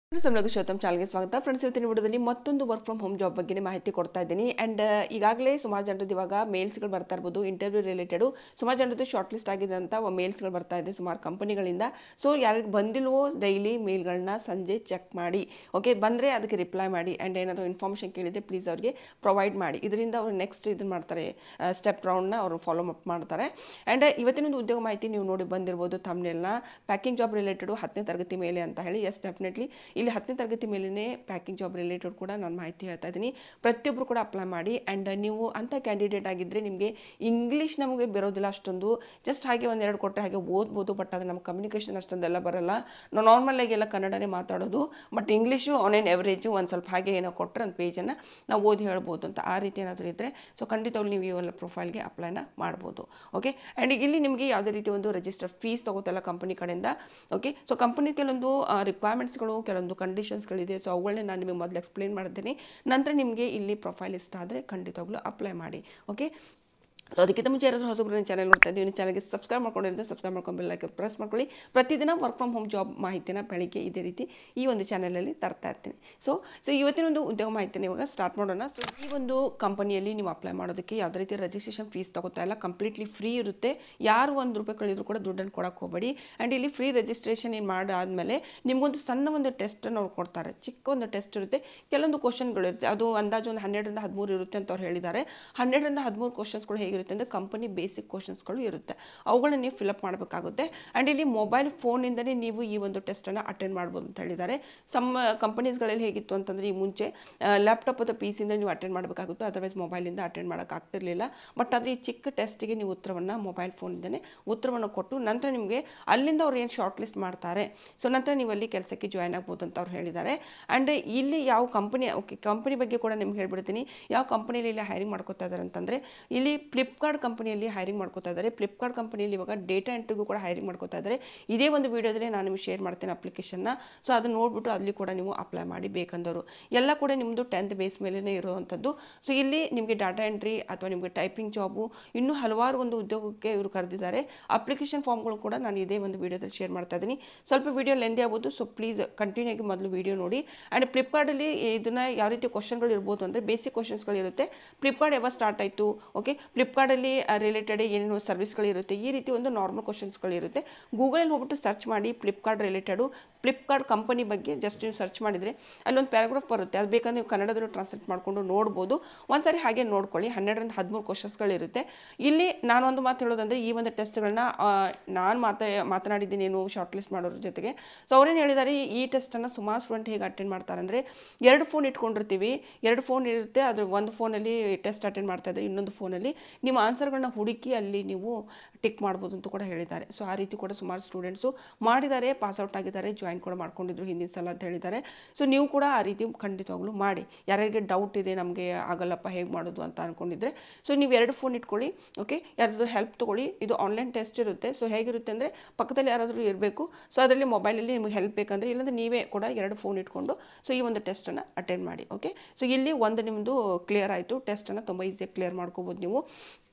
friends ನಮಗೆ ಶ್ವೇತಮ್ ಚಾನಲ್ಗೆ ಸ್ವಾಗತ ಫ್ರೆಂಡ್ಸ್ ಇವತ್ತಿನ ವಿಡಿಯೋದಲ್ಲಿ ಮತ್ತೊಂದು ವರ್ಕ್ ಫ್ರಮ್ ಹೋಮ್ ಜಾಬ್ ಬಗ್ಗೆ ಮಾಹಿತಿ ಕೊಡ್ತಾ ಇದ್ದೀನಿ ಆ್ಯಂಡ್ ಈಗಾಗಲೇ ಸುಮಾರು ಜನರದ್ದು ಇವಾಗ ಮೇಲ್ಸ್ಗಳು ಬರ್ತಾ ಇರ್ಬೋದು ಇಂಟರ್ವ್ಯೂ ರಿಲೇಟೆಡು ಸುಮಾರು ಜನರದ್ದು ಶಾರ್ಟ್ ಲಿಸ್ಟ್ ಆಗಿದೆ ಅಂತ ಮೇಲ್ಸ್ಗಳು ಬರ್ತಾ ಇದೆ ಸುಮಾರು ಕಂಪನಿಗಳಿಂದ ಸೊ ಯಾರಿಗೆ ಬಂದಿಲ್ವೋ ಡೈಲಿ ಮೇಲ್ಗಳನ್ನ ಸಂಜೆ ಚೆಕ್ ಮಾಡಿ ಓಕೆ ಬಂದರೆ ಅದಕ್ಕೆ ರಿಪ್ಲೈ ಮಾಡಿ ಆ್ಯಂಡ್ ಏನಾದರೂ ಇನ್ಫಾರ್ಮೇಷನ್ ಕೇಳಿದರೆ ಪ್ಲೀಸ್ ಅವ್ರಿಗೆ ಪ್ರೊವೈಡ್ ಮಾಡಿ ಇದರಿಂದ ಅವರು ನೆಕ್ಸ್ಟ್ ಇದನ್ನು ಮಾಡ್ತಾರೆ ಸ್ಟೆಪ್ ರೌಂಡ್ನ ಅವರು ಫಾಲೋ ಅಪ್ ಮಾಡ್ತಾರೆ ಆ್ಯಂಡ್ ಇವತ್ತಿನೊಂದು ಉದ್ಯೋಗ ಮಾಹಿತಿ ನೀವು ನೋಡಿ ಬಂದಿರ್ಬೋದು ತಮ್ಮನೆಲ್ಲ ಪ್ಯಾಕಿಂಗ್ ಜಾಬ್ ರಿಲೇಟೆಡು ಹತ್ತನೇ ತರಗತಿ ಮೇಲೆ ಅಂತ ಹೇಳಿ ಎಸ್ ಡೆಫಿನೆಟ್ಲಿ ಇಲ್ಲಿ ಹತ್ತನೇ ತರಗತಿ ಮೇಲೇ ಪ್ಯಾಕಿಂಗ್ ಜಾಬ್ ರಿಲೇಟೆಡ್ ಕೂಡ ನಾನು ಮಾಹಿತಿ ಹೇಳ್ತಾ ಇದ್ದೀನಿ ಪ್ರತಿಯೊಬ್ಬರು ಕೂಡ ಅಪ್ಲೈ ಮಾಡಿ ಆ್ಯಂಡ್ ನೀವು ಅಂಥ ಕ್ಯಾಂಡಿಡೇಟ್ ಆಗಿದ್ದರೆ ನಿಮಗೆ ಇಂಗ್ಲೀಷ್ ನಮಗೆ ಬರೋದಿಲ್ಲ ಅಷ್ಟೊಂದು ಜಸ್ಟ್ ಹಾಗೆ ಒಂದೆರಡು ಕೊಟ್ಟರೆ ಹಾಗೆ ಓದ್ಬೋದು ಬಟ್ ಅದು ನಮ್ಮ ಕಮ್ಯುನಿಕೇಷನ್ ಅಷ್ಟೊಂದೆಲ್ಲ ಬರಲ್ಲ ನಾವು ನಾರ್ಮಲಾಗಿ ಎಲ್ಲ ಕನ್ನಡನೇ ಮಾತಾಡೋದು but English on an average ಒಂದು ಸ್ವಲ್ಪ ಹಾಗೆ ಏನೋ ಕೊಟ್ಟರೆ ಒಂದು ಪೇಜನ್ನು ನಾವು ಓದಿ ಹೇಳ್ಬೋದು ಅಂತ ಆ ರೀತಿ ಏನಾದರೂ ಇದ್ದರೆ ಸೊ ಖಂಡಿತವಾಗ್ಲೂ ನೀವು ಇವೆಲ್ಲ ಪ್ರೊಫೈಲ್ಗೆ ಅಪ್ಲೈನ ಮಾಡ್ಬೋದು ಓಕೆ ಆ್ಯಂಡ್ ಇಲ್ಲಿ ನಿಮಗೆ ಯಾವುದೇ ರೀತಿ ಒಂದು ರಿಜಿಸ್ಟರ್ ಫೀಸ್ ತಗೋತಲ್ಲ ಕಂಪನಿ ಕಡೆಯಿಂದ ಓಕೆ ಸೊ ಕಂಪನಿ ಕೆಲವೊಂದು ರಿಕ್ವೈರ್ಮೆಂಟ್ಸ್ಗಳು ಕೆಲವೊಂದು ಕಂಡೀಷನ್ಸ್ಗಳಿದೆ ಸೊ ಅವುಗಳನ್ನೇ ನಾನು ನಿಮಗೆ ಮೊದಲು ಎಕ್ಸ್ಪ್ಲೇನ್ ಮಾಡ್ತೀನಿ ನಂತರ ನಿಮಗೆ ಇಲ್ಲಿ ಪ್ರೊಫೈಲ್ ಇಷ್ಟ ಆದರೆ ಖಂಡಿತವಾಗ್ಲೂ ಅಪ್ಲೈ ಮಾಡಿ ಓಕೆ ಸೊ ಅದಕ್ಕಿಂತ ಮುಂಚೆ ಯಾರಾದರೂ ಹೊಸಬ್ರು ನನ್ನ ಚಾನಲ್ ನೋಡ್ತಾ ಇದ್ದೀವಿ ಚಾನಲ್ಗೆ ಸಬ್ಸ್ಕ್ರೈಬ್ ಮಾಡ್ಕೊಂಡಿರುತ್ತೆ ಸಬ್ಸ್ಕ್ರೈಬ್ ಮಾಡ್ಕೊಂಡು ಬೆಲ್ಲೈಕೆ ಪ್ರೆಸ್ ಮಾಡ್ಕೊಳ್ಳಿ ಪ್ರತಿದಿನ ವರ್ಕ್ ಫ್ರಮ್ ಹೋಮ್ ಜಾಬ್ ಮಾಹಿತಿನ ಬೆಳಿಗ್ಗೆ ಇದೇ ರೀತಿ ಈ ಒಂದು ಚಾನಲಲ್ಲಿ ತರ್ತಾ ಇರ್ತೀನಿ ಸೊ ಸೊ ಇವತ್ತಿನ ಒಂದು ಉದ್ಯೋಗ ಮಾಹಿತಿನ ಇವಾಗ ಸ್ಟಾರ್ಟ್ ಮಾಡೋಣ ಸೊ ಈ ಒಂದು ಕಂಪನಿಯಲ್ಲಿ ನೀವು ಅಪ್ಲೈ ಮಾಡೋದಕ್ಕೆ ಯಾವುದೇ ರೀತಿ ರಿಜಿಸ್ಟ್ರೇಷನ್ ಫೀಸ್ ತಗೋತಾ ಇಲ್ಲ ಕಂಪ್ಲೀಟ್ಲಿ ಫ್ರೀ ಇರುತ್ತೆ ಯಾರು ಒಂದು ರೂಪಾಯಿ ಕಳಿದ್ರು ಕೂಡ ದುಡ್ಡನ್ನು ಕೊಡೋಕೆ ಹೋಗಬೇಡಿ ಆ್ಯಂಡ್ ಇಲ್ಲಿ ಫ್ರೀ ರಿಜಿಸ್ಟ್ರೇಷನ್ ಏನು ಮಾಡಾದಮೇಲೆ ನಿಮಗೊಂದು ಸಣ್ಣ ಒಂದು ಟೆಸ್ಟನ್ನು ಅವ್ರು ಕೊಡ್ತಾರೆ ಚಿಕ್ಕ ಒಂದು ಟೆಸ್ಟ್ ಇರುತ್ತೆ ಕೆಲವೊಂದು ಕ್ವಶನ್ಗಳು ಇರುತ್ತೆ ಅದು ಅಂದಾಜು ಒಂದು ಹನ್ನೆರಡರಿಂದ ಹದಿಮೂರು ಇರುತ್ತೆ ಅಂತ ಅವ್ರು ಹೇಳಿದ್ದಾರೆ ಹನ್ನೆರಡರಿಂದ ಹದಿಮೂರು ಕ್ವಶನ್ಸ್ಗಳು ಹೇಗಿರುತ್ತೆ ಅಂದರೆ ಕಂಪನಿ ಬೇಸಿಕ್ ಕ್ವಶನ್ಸ್ಗಳು ಇರುತ್ತೆ ಅವುಗಳನ್ನ ನೀವು ಫಿಲಪ್ ಮಾಡಬೇಕಾಗುತ್ತೆ ಆ್ಯಂಡ್ ಇಲ್ಲಿ ಮೊಬೈಲ್ ಫೋನಿಂದಲೇ ನೀವು ಈ ಒಂದು ಟೆಸ್ಟನ್ನು ಅಟೆಂಡ್ ಮಾಡ್ಬೋದು ಅಂತ ಹೇಳಿದ್ದಾರೆ ಸಮ್ ಕಂಪನೀಸ್ಗಳಲ್ಲಿ ಹೇಗಿತ್ತು ಅಂತಂದರೆ ಈ ಮುಂಚೆ ಲ್ಯಾಪ್ಟಾಪ್ ಅಥವಾ ಪಿ ಸಿಯಿಂದ ನೀವು ಅಟೆಂಡ್ ಮಾಡಬೇಕಾಗುತ್ತೆ ಅದರ್ವೈಸ್ ಮೊಬೈಲಿಂದ ಅಟೆಂಡ್ ಮಾಡೋಕ್ಕಾಗ್ತಿರ್ಲಿಲ್ಲ ಬಟ್ ಆದರೆ ಈ ಚಿಕ್ಕ ಟೆಸ್ಟಿಗೆ ನೀವು ಉತ್ತರವನ್ನು ಮೊಬೈಲ್ ಫೋನಿಂದಲೇ ಉತ್ತರವನ್ನು ಕೊಟ್ಟು ನಂತರ ನಿಮಗೆ ಅಲ್ಲಿಂದ ಅವ್ರು ಏನು ಶಾರ್ಟ್ ಲಿಸ್ಟ್ ಮಾಡ್ತಾರೆ ಸೊ ನಂತರ ನೀವು ಅಲ್ಲಿ ಕೆಲಸಕ್ಕೆ ಜಾಯ್ನ್ ಆಗ್ಬೋದು ಅಂತ ಅವ್ರು ಹೇಳಿದ್ದಾರೆ ಆ್ಯಂಡ್ ಇಲ್ಲಿ ಯಾವ ಕಂಪನಿ ಓಕೆ ಕಂಪನಿ ಬಗ್ಗೆ ಕೂಡ ನಿಮ್ಗೆ ಹೇಳ್ಬಿಡ್ತೀನಿ ಯಾವ ಕಂಪನಿಯಲ್ಲಿ ಇಲ್ಲಿ ಹೈರಿಂಗ್ ಮಾಡ್ಕೋತಾ ಇದ್ದಾರೆ ಅಂತಂದರೆ ಇಲ್ಲಿ ಫ್ಲಿಪ್ಕಾರ್ಟ್ ಕಂಪನಿಯಲ್ಲಿ ಹೈರಿಂಗ್ ಮಾಡ್ಕೋತಾ ಇದ್ದಾರೆ ಫ್ಲಿಪ್ಕಾರ್ಟ್ ಕಂಪನಿಯಲ್ಲಿ ಇವಾಗ ಡೇಟಾ ಎಂಟ್ರಿಗೂ ಕೂಡ ಹೈರಿಂಗ್ ಮಾಡ್ಕೋತಾ ಇದ್ದಾರೆ ಇದೇ ಒಂದು ವಿಡಿಯೋದಲ್ಲಿ ನಾನು ನಿಮಗೆ ಶೇರ್ ಮಾಡ್ತೇನೆ ಅಪ್ಲಿಕೇಶನ್ನ ಸೊ ಅದನ್ನು ನೋಡ್ಬಿಟ್ಟು ಅಲ್ಲಿ ಕೂಡ ನೀವು ಅಪ್ಲೈ ಮಾಡಿ ಬೇಕಂದವರು ಎಲ್ಲ ಕೂಡ ನಿಮ್ಮದು ಟೆಂತ್ ಬೇಸ್ ಮೇಲೇ ಇರುವಂಥದ್ದು ಸೊ ಇಲ್ಲಿ ನಿಮಗೆ ಡಾಟಾ ಎಂಟ್ರಿ ಅಥವಾ ನಿಮಗೆ ಟೈಪಿಂಗ್ ಜಾಬು ಇನ್ನೂ ಹಲವಾರು ಒಂದು ಉದ್ಯೋಗಕ್ಕೆ ಇವರು ಕರೆದಿದ್ದಾರೆ ಅಪ್ಲಿಕೇಶನ್ ಫಾರ್ಮ್ಗಳು ಕೂಡ ನಾನು ಇದೇ ಒಂದು ವಿಡಿಯೋದಲ್ಲಿ ಶೇರ್ ಮಾಡ್ತಾ ಇದ್ದೀನಿ ಸ್ವಲ್ಪ ವಿಡಿಯೋ ಲೆಂದಿ ಆಗ್ಬೋದು ಸೊ ಪ್ಲೀಸ್ ಕಂಟಿನ್ಯೂ ಆಗಿ ಮೊದಲು ವಿಡಿಯೋ ನೋಡಿ ಆ್ಯಂಡ್ ಫ್ಲಿಪ್ಕಾರ್ಟಲ್ಲಿ ಇದನ್ನು ಯಾವ ರೀತಿ ಕ್ವಶನ್ಗಳು ಇರ್ಬೋದು ಅಂದರೆ ಬೇಸಿಕ್ ಕ್ವಶನ್ಸ್ಗಳು ಇರುತ್ತೆ ಫ್ಲಿಪ್ಕಾರ್ಟ್ ಯಾವಾಗ ಸ್ಟಾರ್ಟ್ ಆಯಿತು ಓಕೆ ಫ್ಲಿಪ್ಕಾರ್ಟಲ್ಲಿ ರಿಲೇಟೆಡ್ ಏನೇನು ಸರ್ವಿಸ್ಗಳು ಇರುತ್ತೆ ಈ ರೀತಿ ಒಂದು ನಾರ್ಮಲ್ ಕ್ವಶನ್ಸ್ಗಳು ಇರುತ್ತೆ ಗೂಗಲಲ್ಲಿ ಹೋಗ್ಬಿಟ್ಟು ಸರ್ಚ್ ಮಾಡಿ ಫ್ಲಿಪ್ಕಾರ್ಟ್ ರಿಲೇಟೆಡು ಫ್ಲಿಪ್ಕಾರ್ಟ್ ಕಂಪನಿ ಬಗ್ಗೆ ಜಸ್ಟ್ ನೀವು ಸರ್ಚ್ ಮಾಡಿದರೆ ಅಲ್ಲೊಂದು ಪ್ಯಾರಾಗ್ರಾಫ್ ಬರುತ್ತೆ ಅದು ಬೇಕಂದ್ರೆ ನೀವು ಕನ್ನಡದಲ್ಲೂ ಟ್ರಾನ್ಸ್ಲೇಟ್ ಮಾಡಿಕೊಂಡು ನೋಡ್ಬೋದು ಒಂದ್ಸರಿ ಹಾಗೆ ನೋಡ್ಕೊಳ್ಳಿ ಹನ್ನೆರಡರಿಂದ ಹದಿಮೂರು ಕ್ವಶನ್ಸ್ಗಳಿರುತ್ತೆ ಇಲ್ಲಿ ನಾನು ಒಂದು ಮಾತು ಹೇಳೋದಂದರೆ ಈ ಒಂದು ಟೆಸ್ಟ್ಗಳನ್ನ ನಾನು ಮಾತಾ ಮಾತನಾಡಿದ್ದೀನಿ ಏನು ಶಾರ್ಟ್ ಲಿಸ್ಟ್ ಮಾಡೋರ ಜೊತೆಗೆ ಸೊ ಅವ್ರೇನು ಹೇಳಿದ್ದಾರೆ ಈ ಟೆಸ್ಟನ್ನು ಸುಮಾರು ಸ್ಟೂಡೆಂಟ್ ಹೇಗೆ ಅಟೆಂಡ್ ಮಾಡ್ತಾರೆ ಅಂದರೆ ಎರಡು ಫೋನ್ ಇಟ್ಕೊಂಡಿರ್ತೀವಿ ಎರಡು ಫೋನ್ ಇರುತ್ತೆ ಅದ್ರ ಒಂದು ಫೋನಲ್ಲಿ ಟೆಸ್ಟ್ ಅಟೆಂಡ್ ಮಾಡ್ತಾ ಇದ್ದಾರೆ ಇನ್ನೊಂದು ಫೋನಲ್ಲಿ ನಿಮ್ಮ ಆನ್ಸರ್ಗಳನ್ನ ಹುಡುಕಿ ಅಲ್ಲಿ ನೀವು ಟಿಕ್ ಮಾಡ್ಬೋದು ಅಂತ ಕೂಡ ಹೇಳಿದ್ದಾರೆ ಸೊ ಆ ರೀತಿ ಕೂಡ ಸುಮಾರು ಸ್ಟೂಡೆಂಟ್ಸು ಮಾಡಿದ್ದಾರೆ ಪಾಸ್ಔಟ್ ಆಗಿದ್ದಾರೆ ಜಾಯಿನ್ ಕೂಡ ಮಾಡ್ಕೊಂಡಿದ್ರು ಹಿಂದಿನ ಸಲ ಅಂತ ಹೇಳಿದ್ದಾರೆ ಸೊ ನೀವು ಕೂಡ ಆ ರೀತಿ ಖಂಡಿತವಾಗ್ಲೂ ಮಾಡಿ ಯಾರ್ಯಾರಿಗೆ ಡೌಟ್ ಇದೆ ನಮಗೆ ಆಗಲ್ಲಪ್ಪ ಹೇಗೆ ಮಾಡೋದು ಅಂತ ಅಂದ್ಕೊಂಡಿದ್ರೆ ಸೊ ನೀವು ಎರಡು ಫೋನ್ ಇಟ್ಕೊಳ್ಳಿ ಓಕೆ ಯಾರಾದರೂ ಹೆಲ್ಪ್ ತೊಗೊಳ್ಳಿ ಇದು ಆನ್ಲೈನ್ ಟೆಸ್ಟ್ ಇರುತ್ತೆ ಸೊ ಹೇಗಿರುತ್ತೆ ಅಂದರೆ ಪಕ್ಕದಲ್ಲಿ ಯಾರಾದರೂ ಇರಬೇಕು ಸೊ ಅದರಲ್ಲಿ ಮೊಬೈಲಲ್ಲಿ ನಿಮಗೆ ಹೆಲ್ಪ್ ಬೇಕಂದರೆ ಇಲ್ಲಾಂದರೆ ನೀವೇ ಕೂಡ ಎರಡು ಫೋನ್ ಇಟ್ಕೊಂಡು ಸೊ ಈ ಒಂದು ಟೆಸ್ಟನ್ನು ಅಟೆಂಡ್ ಮಾಡಿ ಓಕೆ ಸೊ ಇಲ್ಲಿ ಒಂದು ನಿಮ್ಮದು ಕ್ಲಿಯರ್ ಆಯಿತು ಟೆಸ್ಟನ್ನು ತುಂಬ ಈಸಿಯಾಗಿ ಕ್ಲಿಯರ್ ಮಾಡ್ಕೋಬೋದು ನೀವು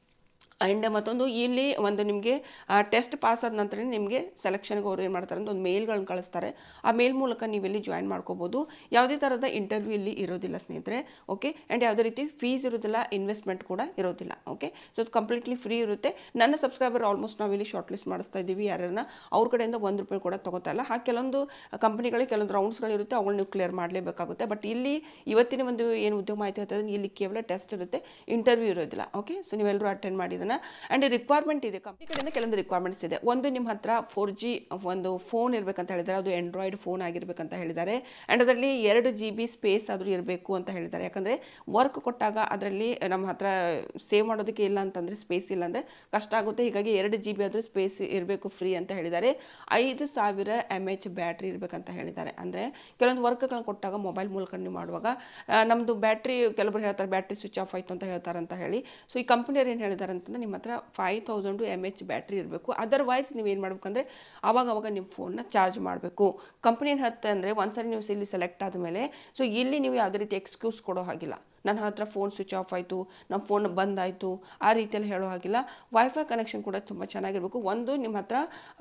ಆ್ಯಂಡ್ ಮತ್ತೊಂದು ಇಲ್ಲಿ ಒಂದು ನಿಮಗೆ ಟೆಸ್ಟ್ ಪಾಸ್ ಆದ ನಂತರ ನಿಮಗೆ ಸೆಲೆಕ್ಷನ್ಗೆ ಅವ್ರು ಏನು ಮಾಡ್ತಾರೆ ಅಂತ ಒಂದು ಮೇಲ್ಗಳನ್ನ ಕಳಿಸ್ತಾರೆ ಆ ಮೇಲ್ ಮೂಲಕ ನೀವು ಇಲ್ಲಿ ಜಾಯಿನ್ ಮಾಡ್ಕೋಬೋದು ಯಾವುದೇ ಥರದ ಇಂಟರ್ವ್ಯೂ ಇಲ್ಲಿ ಇರೋದಿಲ್ಲ ಸ್ನೇಹಿತರೆ ಓಕೆ ಆ್ಯಂಡ್ ಯಾವುದೇ ರೀತಿ ಫೀಸ್ ಇರೋದಿಲ್ಲ ಇನ್ವೆಸ್ಟ್ಮೆಂಟ್ ಕೂಡ ಇರೋದಿಲ್ಲ ಓಕೆ ಸೊ ಕಂಪ್ಲೀಟ್ಲಿ ಫ್ರೀ ಇರುತ್ತೆ ನನ್ನ ಸಬ್ಸ್ಕ್ರೈಬರ್ ಆಲ್ಮೋಸ್ಟ್ ನಾವಿಲ್ಲಿ ಶಾರ್ಟ್ ಲಿಸ್ಟ್ ಮಾಡಿಸ್ತಾ ಇದ್ದೀವಿ ಯಾರನ್ನ ಅವ್ರ ಕಡೆಯಿಂದ ಒಂದು ರೂಪಾಯಿ ಕೂಡ ತಗೋತಾ ಇಲ್ಲ ಹಾಗೆ ಕೆಲವೊಂದು ಕಂಪನಿಗಳಿಗೆ ಕೆಲವೊಂದು ರೌಂಡ್ಸ್ಗಳಿರುತ್ತೆ ಅವುಗಳು ನೀವು ಕ್ಲಿಯರ್ ಮಾಡಲೇಬೇಕಾಗುತ್ತೆ ಬಟ್ ಇಲ್ಲಿ ಇವತ್ತಿನ ಒಂದು ಏನು ಉದ್ಯೋಗ ಮಾಹಿತಿ ಹೇಳ್ತದೆ ಇಲ್ಲಿ ಕೇವಲ ಟೆಸ್ಟ್ ಇರುತ್ತೆ ಇಂಟರ್ವ್ಯೂ ಇರೋದಿಲ್ಲ ಓಕೆ ಸೊ ನೀವೆಲ್ಲರೂ ಅಟೆಂಡ್ ಮಾಡಿದ ಆ್ಯಂಡ್ ರಿಕ್ವೈರ್ಮೆಂಟ್ ಇದೆ ಕಂಪ್ನಿ ಕಡೆಯಿಂದ ಕೆಲವೊಂದು ರಿಕ್ವೈರ್ಮೆಂಟ್ಸ್ ಇದೆ ಒಂದು ನಿಮ್ಮ ಹತ್ರ ಫೋರ್ ಜಿ ಒಂದು ಫೋನ್ ಇರಬೇಕಂತ ಹೇಳಿದ್ದಾರೆ ಅದು ಆಂಡ್ರಾಯ್ಡ್ ಫೋನ್ ಆಗಿರ್ಬೇಕಂತ ಹೇಳಿದ್ದಾರೆ ಆ್ಯಂಡ್ ಅದರಲ್ಲಿ ಎರಡು ಜಿ ಬಿ ಸ್ಪೇಸ್ ಆದರೂ ಇರಬೇಕು ಅಂತ ಹೇಳಿದ್ದಾರೆ ಯಾಕಂದರೆ ವರ್ಕ್ ಕೊಟ್ಟಾಗ ಅದರಲ್ಲಿ ನಮ್ಮ ಹತ್ರ ಸೇವ್ ಮಾಡೋದಕ್ಕೆ ಇಲ್ಲ ಅಂತಂದರೆ ಸ್ಪೇಸ್ ಇಲ್ಲ ಅಂದರೆ ಕಷ್ಟ ಆಗುತ್ತೆ ಹೀಗಾಗಿ ಎರಡು ಜಿ ಬಿ ಆದರೂ ಸ್ಪೇಸ್ ಇರಬೇಕು ಫ್ರೀ ಅಂತ ಹೇಳಿದ್ದಾರೆ ಐದು ಸಾವಿರ ಎಮ್ ಎಚ್ ಬ್ಯಾಟ್ರಿ ಇರಬೇಕಂತ ಹೇಳಿದ್ದಾರೆ ಅಂದರೆ ಕೆಲವೊಂದು ವರ್ಕ್ಗಳನ್ನ ಕೊಟ್ಟಾಗ ಮೊಬೈಲ್ ಮೂಲಕ ನೀವು ಮಾಡುವಾಗ ನಮ್ಮದು ಬ್ಯಾಟ್ರಿ ಕೆಲವರು ಹೇಳ್ತಾರೆ ಬ್ಯಾಟ್ರಿ ಸ್ವಿಚ್ ಆಫ್ ಆಯಿತು ಅಂತ ಹೇಳ್ತಾರೆ ಅಂತ ಹೇಳಿ ಸೊ ಈ ಕಂಪ್ನಿಯವ್ರು ಏನು ಹೇಳಿದ್ದಾರೆ ಅಂತಂದರೆ ನಿಮ್ಮ ಹತ್ರ five thousand M H battery ಇರಬೇಕು ಅದರ್ವೈಸ್ ನೀವು ಏನು ಮಾಡ್ಬೇಕಂದ್ರೆ ಆವಾಗ ಅವಾಗ ನಿಮ್ಮ ಫೋನ್ನ ಚಾರ್ಜ್ ಮಾಡಬೇಕು ಕಂಪ್ನಿ ಏನು ಹೇಳುತ್ತೆ ಅಂದರೆ ಒಂದ್ಸರಿ ನೀವು ಇಲ್ಲಿ ಸೆಲೆಕ್ಟ್ ಆದಮೇಲೆ ಸೊ ಇಲ್ಲಿ ನೀವು ಯಾವುದೇ ರೀತಿ ಎಕ್ಸ್ಕ್ಯೂಸ್ ಕೊಡೋ ಹಾಗಿಲ್ಲ ನನ್ನ ಹತ್ರ ಫೋನ್ ಸ್ವಿಚ್ ಆಫ್ ಆಯಿತು ನಮ್ಮ ಫೋನ್ ಬಂದಾಯಿತು ಆ ರೀತಿಯಲ್ಲಿ ಹೇಳೋ ಹಾಗಿಲ್ಲ ವೈಫೈ ಕನೆಕ್ಷನ್ ಕೂಡ ತುಂಬ ಚೆನ್ನಾಗಿರಬೇಕು ಒಂದು ನಿಮ್ಮ ಹತ್ರ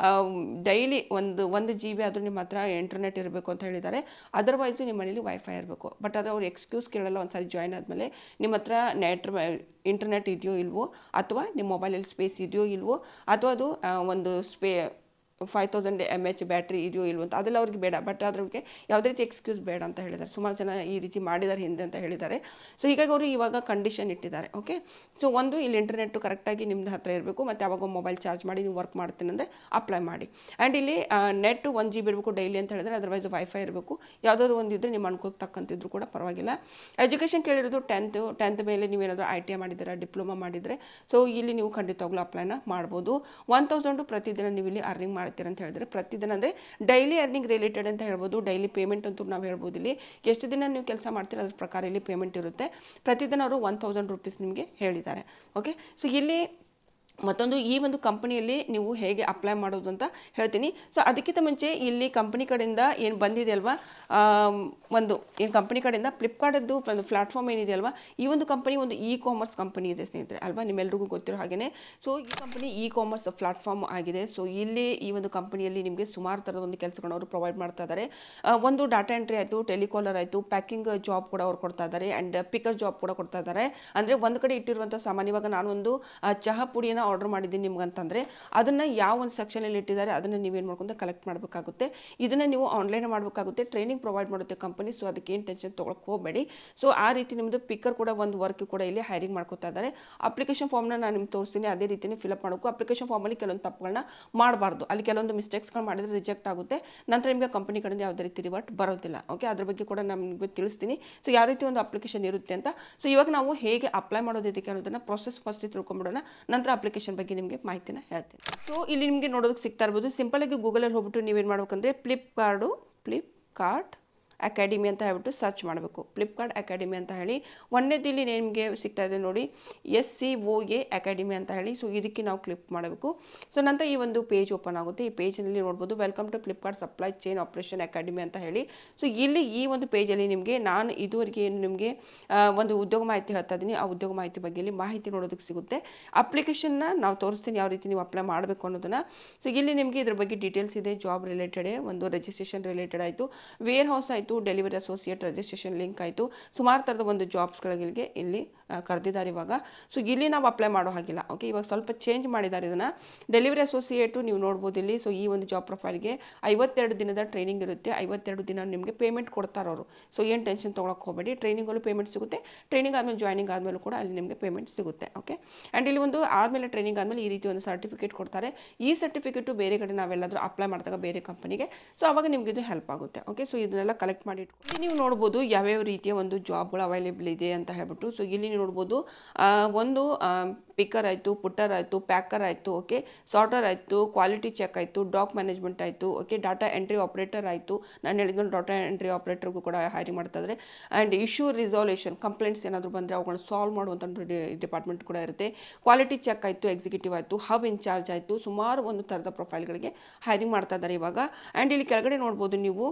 ಡೈಲಿ ಒಂದು ಒಂದು ಜಿ ಬಿ ಆದರೂ ನಿಮ್ಮ ಹತ್ರ ಇಂಟರ್ನೆಟ್ ಇರಬೇಕು ಅಂತ ಹೇಳಿದ್ದಾರೆ ಅದರ್ವೈಸು ನಿಮ್ಮ ಮನೇಲಿ ವೈಫೈ ಇರಬೇಕು ಬಟ್ ಆದರೆ ಅವ್ರು ಎಕ್ಸ್ಕ್ಯೂಸ್ ಕೇಳಲ್ಲ ಒಂದು ಸಾರಿ ಜಾಯ್ನ್ ಆದಮೇಲೆ ನಿಮ್ಮ ಹತ್ರ ನೆಟ್ ಇಂಟರ್ನೆಟ್ ಇದೆಯೋ ಇಲ್ವೋ ಅಥವಾ ನಿಮ್ಮ ಮೊಬೈಲಲ್ಲಿ ಸ್ಪೇಸ್ ಇದೆಯೋ ಇಲ್ವೋ ಅಥವಾ ಅದು ಆ, ಒಂದು ಸ್ಪೇ five thousand M H battery ಇದೆಯೋ ಇಲ್ವೋ ಅಂತ ಅದೆಲ್ಲ ಅವ್ರಿಗೆ ಬೇಡ ಬಟ್ ಅದ್ರಿಗೆ ಯಾವುದೇ ರೀತಿ ಎಕ್ಸ್ಕ್ಯೂಸ್ ಬೇಡ ಅಂತ ಹೇಳಿದ್ದಾರೆ ಸುಮಾರು ಜನ ಈ ರೀತಿ ಮಾಡಿದ್ದಾರೆ ಹಿಂದೆ ಅಂತ ಹೇಳಿದ್ದಾರೆ ಸೊ ಹೀಗಾಗಿ ಅವರು ಇವಾಗ ಕಂಡೀಷನ್ ಇಟ್ಟಿದ್ದಾರೆ ಓಕೆ ಸೊ ಒಂದು ಇಲ್ಲಿ ಇಂಟರ್ನೆಟ್ಟು ಕರೆಕ್ಟಾಗಿ ನಿಮ್ದು ಹತ್ರ ಇರಬೇಕು ಮತ್ತು ಯಾವಾಗ ಮೊಬೈಲ್ ಚಾರ್ಜ್ ಮಾಡಿ ನೀವು ವರ್ಕ್ ಮಾಡ್ತೀನಿ ಅಂದರೆ ಅಪ್ಲೈ ಮಾಡಿ ಆ್ಯಂಡ್ ಇಲ್ಲಿ ನೆಟ್ ಒನ್ ಜಿ ಬಿ ಇರಬೇಕು ಡೈಲಿ ಅಂತ ಹೇಳಿದ್ರೆ ಅದರ್ವೈಸ್ ವೈಫೈ ಇರಬೇಕು ಯಾವುದಾದ್ರು ಒಂದು ಇದ್ದರೆ ನಿಮ್ಮ ಅನುಕೂಲಕ್ಕೆ ತಕ್ಕಂತಿದ್ರು ಕೂಡ ಪರವಾಗಿಲ್ಲ ಎಜುಕೇಷನ್ ಕೇಳಿರೋದು ಟೆಂತು ಟೆಂತ್ ಮೇಲೆ ನೀವೇನಾದರೂ ಐ ಟಿ ಐ ಮಾಡಿದ್ದೀರಾ ಡಿಪ್ಲೊಮಾ ಮಾಡಿದರೆ ಸೊ ಇಲ್ಲಿ ನೀವು ಖಂಡಿತವಾಗ್ಲೂ ಅಪ್ಲೈನ ಮಾಡ್ಬೋದು ಒನ್ ತೌಸಂಡು ಪ್ರತಿದಿನ ನೀವು ಇಲ್ಲಿ ಅರ್ನಿಂಗ್ ಮಾಡ್ತೀರ ಅಂತ ಹೇಳಿದ್ರೆ ಪ್ರತಿದಿನ ಅಂದರೆ ಡೈಲಿ ಅರ್ನಿಂಗ್ ರಿಲೇಟೆಡ್ ಅಂತ ಹೇಳ್ಬೋದು ಡೈಲಿ ಪೇಮೆಂಟ್ ಅಂತೂ ನಾವು ಹೇಳ್ಬೋದು ಇಲ್ಲಿ ಎಷ್ಟು ದಿನ ನೀವು ಕೆಲಸ ಮಾಡ್ತೀರ ಅದ್ರ ಪ್ರಕಾರ ಇಲ್ಲಿ ಪೇಮೆಂಟ್ ಇರುತ್ತೆ ಪ್ರತಿದಿನ ಅವರು ಒನ್ ತೌಸಂಡ್ ರುಪೀಸ್ ನಿಮಗೆ ಹೇಳಿದ್ದಾರೆ ಓಕೆ ಸೊ ಇಲ್ಲಿ ಮತ್ತೊಂದು ಈ ಒಂದು ಕಂಪನಿಯಲ್ಲಿ ನೀವು ಹೇಗೆ ಅಪ್ಲೈ ಮಾಡೋದು ಅಂತ ಹೇಳ್ತೀನಿ ಸೊ ಅದಕ್ಕಿಂತ ಮುಂಚೆ ಇಲ್ಲಿ ಕಂಪನಿ ಕಡೆಯಿಂದ ಏನು ಬಂದಿದೆ ಅಲ್ವಾ ಆಮ್, ಒಂದು ಏನು ಕಂಪನಿ ಕಡೆಯಿಂದ ಫ್ಲಿಪ್ಕಾರ್ಟದ್ದು ಒಂದು ಪ್ಲಾಟ್ಫಾರ್ಮ್ ಏನಿದೆ ಅಲ್ವಾ ಈ ಒಂದು ಕಂಪನಿ ಒಂದು ಇ ಕಾಮರ್ಸ್ ಕಂಪನಿ ಇದೆ ಸ್ನೇಹಿತರೆ ಅಲ್ವಾ ನಿಮ್ಮೆಲ್ರಿಗೂ ಗೊತ್ತಿರೋ ಹಾಗೆಯೇ ಸೊ ಈ ಕಂಪನಿ ಇ ಕಾಮರ್ಸ್ ಪ್ಲಾಟ್ಫಾರ್ಮ್ ಆಗಿದೆ ಸೊ ಇಲ್ಲಿ ಈ ಒಂದು ಕಂಪನಿಯಲ್ಲಿ ನಿಮಗೆ ಸುಮಾರು ಥರದ ಒಂದು ಕೆಲಸಗಳನ್ನ ಅವರು ಪ್ರೊವೈಡ್ ಮಾಡ್ತಾ ಇದ್ದಾರೆ ಆ, ಒಂದು ಡಾಟಾ ಎಂಟ್ರಿ ಆಯಿತು ಟೆಲಿಕಾಲರ್ ಆಯಿತು ಪ್ಯಾಕಿಂಗ್ ಜಾಬ್ ಕೂಡ ಅವ್ರು ಕೊಡ್ತಾ ಇದ್ದಾರೆ ಆ್ಯಂಡ್ ಪಿಕರ್ ಜಾಬ್ ಕೂಡ ಕೊಡ್ತಾ ಇದ್ದಾರೆ ಅಂದರೆ ಒಂದು ಕಡೆ ಇಟ್ಟಿರುವಂಥ ಸಾಮಾನ್ಯ ಇವಾಗ ನಾನು ಒಂದು ಆ, ಚಹಾ ಪುಡಿಯನ್ನು ಆರ್ಡರ್ ಮಾಡಿದ್ದೀನಿ ನಿಮ್ಗೆ ಅಂತಂದರೆ ಅದನ್ನು ಯಾವ ಒಂದು ಸೆಕ್ಷನಲ್ಲಿ ಇಟ್ಟಿದ್ದಾರೆ ಅದನ್ನು ನೀವೇನು ಮಾಡ್ಕೊಂಡು ಕಲೆಕ್ಟ್ ಮಾಡಬೇಕಾಗುತ್ತೆ ಇದನ್ನು ನೀವು ಆನ್ಲೈನ್ ಮಾಡಬೇಕಾಗುತ್ತೆ ಟ್ರೈನಿಂಗ್ ಪ್ರೊವೈಡ್ ಮಾಡುತ್ತೆ ಕಂಪನಿ ಸೊ ಅದಕ್ಕೆ ಏನು ಟೆನ್ಷನ್ ತೊಗೊಳಕ್ಕೆ ಹೋಗಬೇಡಿ ಸೊ ಆ ರೀತಿ ನಿಮ್ಮದು ಪಿಕ್ಕರ್ ಕೂಡ ಒಂದು ವರ್ಕ್ ಕೂಡ ಇಲ್ಲಿ ಹೈರಿಂಗ್ ಮಾಡ್ಕೊತಾ ಇದ್ದಾರೆ ಅಪ್ಲಿಕೇಶನ್ ಫಾರ್ಮ್ನ ನಾನು ನಿಮ್ಗೆ ತೋರಿಸ್ತೀನಿ ಅದೇ ರೀತಿನೇ ಫಿಲಪ್ ಮಾಡಬೇಕು ಅಪ್ಲಿಕೇಶನ್ ಫಾರ್ಮಲ್ಲಿ ಕೆಲವೊಂದು ತಪ್ಪುಗಳನ್ನ ಮಾಡಬಾರ್ದು ಅಲ್ಲಿ ಕೆಲವೊಂದು ಮಿಸ್ಟೇಕ್ಸ್ಗಳು ಮಾಡಿದ್ರೆ ರಿಜೆಕ್ಟ್ ಆಗುತ್ತೆ ನಂತರ ನಿಮಗೆ ಕಂಪನಿ ಕಡೆಯಿಂದ ಯಾವುದೇ ರೀತಿ ರಿವರ್ಟ್ ಬರೋದಿಲ್ಲ ಓಕೆ ಅದ್ರ ಬಗ್ಗೆ ಕೂಡ ನಾನು ನಿಮಗೆ ತಿಳಿಸ್ತೀನಿ ಸೊ ಯಾವ ರೀತಿ ಒಂದು ಅಪ್ಲಿಕೇಶನ್ ಇರುತ್ತೆ ಅಂತ ಸೊ ಇವಾಗ ನಾವು ಹೇಗೆ ಅಪ್ಲೈ ಮಾಡೋದು ಇದಕ್ಕೆ ಅನ್ನೋದನ್ನ ಪ್ರೊಸೆಸ್ ಫಸ್ಟ್ ತಿಳ್ಕೊಂಬಿಡೋಣ ನಂತರ ಅಪ್ಲಿಕೇಶನ್ ಬಗ್ಗೆ ನಿಮಗೆ ಮಾಹಿತಿನ ಹೇಳ್ತೀನಿ ಸೊ ಇಲ್ಲಿ ನಿಮಗೆ ನೋಡೋದಕ್ಕೆ ಸಿಗ್ತಾ ಇರ್ಬೋದು ಸಿಂಪಲ್ ಆಗಿ ಗೂಗಲಲ್ಲಿ ಹೋಗ್ಬಿಟ್ಟು ನೀವೇನು ಮಾಡ್ಬೇಕಂದ್ರೆ ಫ್ಲಿಪ್ಕಾರ್ಡು ಫ್ಲಿಪ್ಕಾರ್ಟ್ ಅಕಾಡೆಮಿ ಅಂತ ಹೇಳ್ಬಿಟ್ಟು ಸರ್ಚ್ ಮಾಡಬೇಕು ಫ್ಲಿಪ್ಕಾರ್ಟ್ ಅಕಾಡೆಮಿ ಅಂತ ಹೇಳಿ ಒಂದನೇದು ಇಲ್ಲಿ ನಿಮಗೆ ಸಿಗ್ತಾ ಇದೆ ನೋಡಿ S C O A academy ಅಂತ ಹೇಳಿ ಸೊ ಇದಕ್ಕೆ ನಾವು ಕ್ಲಿಕ್ ಮಾಡಬೇಕು ಸೊ ನಂತರ ಈ ಒಂದು ಪೇಜ್ ಓಪನ್ ಆಗುತ್ತೆ ಈ ಪೇಜ್ನಲ್ಲಿ ನೋಡ್ಬೋದು welcome to Flipkart supply chain operation academy ಅಂತ ಹೇಳಿ ಸೊ ಇಲ್ಲಿ ಈ ಒಂದು ಪೇಜಲ್ಲಿ ನಿಮಗೆ ನಾನು ಇದುವರೆಗೆ ಏನು ನಿಮಗೆ ಆ, ಒಂದು ಉದ್ಯೋಗ ಮಾಹಿತಿ ಹೇಳ್ತಾ ಇದ್ದೀನಿ ಆ ಉದ್ಯೋಗ ಮಾಹಿತಿ ಬಗ್ಗೆ ಇಲ್ಲಿ ಮಾಹಿತಿ ನೋಡೋದಕ್ಕೆ ಸಿಗುತ್ತೆ ಅಪ್ಲಿಕೇಶನ್ನ ನಾವು ತೋರಿಸ್ತೀನಿ ಯಾವ ರೀತಿ ನೀವು ಅಪ್ಲೈ ಮಾಡಬೇಕು ಅನ್ನೋದನ್ನ ಸೊ ಇಲ್ಲಿ ನಿಮಗೆ ಇದ್ರ ಬಗ್ಗೆ ಡೀಟೇಲ್ಸ್ ಇದೆ ಜಾಬ್ ರಿಲೇಟೆಡ್ ಒಂದು ರಿಜಿಸ್ಟ್ರೇಷನ್ ರಿಲೇಟೆಡ್ ಆಯಿತು ವೇರ್ ಹೌಸ್ ಆಯಿತು ಡೆಲಿವರಿ ಅಸೋಸಿಯೇಟ್ ರಿಜಿಸ್ಟ್ರೇಷನ್ ಲಿಂಕ್ ಆಯಿತು ಸುಮಾರು ಥರದ ಒಂದು ಜಾಬ್ಸ್ಗಳಿಗೆ ಇಲ್ಲಿ ಆ, ಕರೆದಿದ್ದಾರೆ ಇವಾಗ ಸೊ ಇಲ್ಲಿ ನಾವು ಅಪ್ಲೈ ಮಾಡೋ ಹಾಗಿಲ್ಲ ಓಕೆ ಇವಾಗ ಸ್ವಲ್ಪ ಚೇಂಜ್ ಮಾಡಿದ್ದಾರೆ ಇದನ್ನು ಡೆಲಿವರಿ ಅಸೋಸಿಯೇಟು ನೀವು ನೋಡ್ಬೋದು ಇಲ್ಲಿ ಸೊ ಈ ಒಂದು ಜಾಬ್ ಪ್ರೊಫೈಲ್ಗೆ ಐವತ್ತೆರಡು ದಿನದ ಟ್ರೈನಿಂಗ್ ಇರುತ್ತೆ ಐವತ್ತೆರಡು ದಿನ ನಿಮಗೆ ಪೇಮೆಂಟ್ ಕೊಡ್ತಾರೆ ಅವರು ಸೊ ಏನು ಟೆನ್ಷನ್ ತೊಗೊಳಕ್ಕೆ ಹೋಗಬೇಡಿ ಟ್ರೈನಿಂಗಲ್ಲೂ ಪೇಮೆಂಟ್ ಸಿಗುತ್ತೆ ಟ್ರೈನಿಂಗ್ ಆದಮೇಲೆ ಜಾಯ್ನಿಂಗ್ ಆದಮೇಲೂ ಕೂಡ ಅಲ್ಲಿ ನಿಮಗೆ ಪೇಮೆಂಟ್ ಸಿಗುತ್ತೆ ಓಕೆ ಆ್ಯಂಡ್ ಇಲ್ಲಿ ಒಂದು ಆದಮೇಲೆ ಟ್ರೈನಿಂಗ್ ಆದಮೇಲೆ ಈ ರೀತಿ ಒಂದು ಸರ್ಟಿಫಿಕೇಟ್ ಕೊಡ್ತಾರೆ ಈ ಸರ್ಟಿಫಿಕೇಟು ಬೇರೆ ಕಡೆ ನಾವೆಲ್ಲಾದರೂ ಅಪ್ಲೈ ಮಾಡಿದಾಗ ಬೇರೆ ಕಂಪನಿಗೆ ಸೊ ಅವಾಗ ನಿಮಗೆ ಇದು ಹೆಲ್ಪ್ ಆಗುತ್ತೆ ಓಕೆ ಸೊ ಇದನ್ನೆಲ್ಲ ಕಲೆಕ್ಟ್ ಮಾಡಿ ಇಟ್ಕೊಂಡು ಇಲ್ಲಿ ನೀವು ನೋಡ್ಬೋದು ಯಾವ್ಯಾವ ರೀತಿಯ ಒಂದು ಜಾಬ್ಗಳು ಅವೈಲೇಬಲ್ ಇದೆ ಅಂತ ಹೇಳ್ಬಿಟ್ಟು ಸೊ ಇಲ್ಲಿ ನೀವು ನೋಡ್ಬೋದು ಆ, ಒಂದು ಪಿಕ್ಕರ್ ಆಯಿತು ಪುಟ್ಟರ್ ಆಯಿತು ಪ್ಯಾಕರ್ ಆಯಿತು ಓಕೆ ಸಾರ್ಟರ್ ಆಯಿತು ಕ್ವಾಲಿಟಿ ಚೆಕ್ ಆಯಿತು ಡಾಕ್ ಮ್ಯಾನೇಜ್ಮೆಂಟ್ ಆಯಿತು ಓಕೆ ಡಾಟಾ ಎಂಟ್ರಿ ಆಪ್ರೇಟರ್ ಆಯಿತು ನಾನು ಹೇಳಿದ್ದು ಡಾಟಾ ಎಂಟ್ರಿ ಆಪ್ರೇಟರ್ಗೂ ಕೂಡ ಹೈರಿಂಗ್ ಮಾಡ್ತಾ ಇದ್ದಾರೆ ಆ್ಯಂಡ್ ಇಶ್ಯೂ ರಿಸಾಲ್ಯೂಷನ್ ಕಂಪ್ಲೇಂಟ್ಸ್ ಏನಾದರೂ ಬಂದರೆ ಅವುಗಳನ್ನ ಸಾಲ್ವ್ ಮಾಡುವಂಥ ಡಿಪಾರ್ಟ್ಮೆಂಟ್ ಕೂಡ ಇರುತ್ತೆ ಕ್ವಾಲಿಟಿ ಚೆಕ್ ಆಯಿತು ಎಕ್ಸಿಕ್ಯೂಟಿವ್ ಆಯಿತು ಹಬ್ ಇನ್ಚಾರ್ಜ್ ಆಯಿತು ಸುಮಾರು ಒಂದು ಥರದ ಪ್ರೊಫೈಲ್ಗಳಿಗೆ ಹೈರಿಂಗ್ ಮಾಡ್ತಾ ಇದ್ದಾರೆ ಇವಾಗ ಆ್ಯಂಡ್ ಇಲ್ಲಿ ಕೆಳಗಡೆ ನೋಡ್ಬೋದು ನೀವು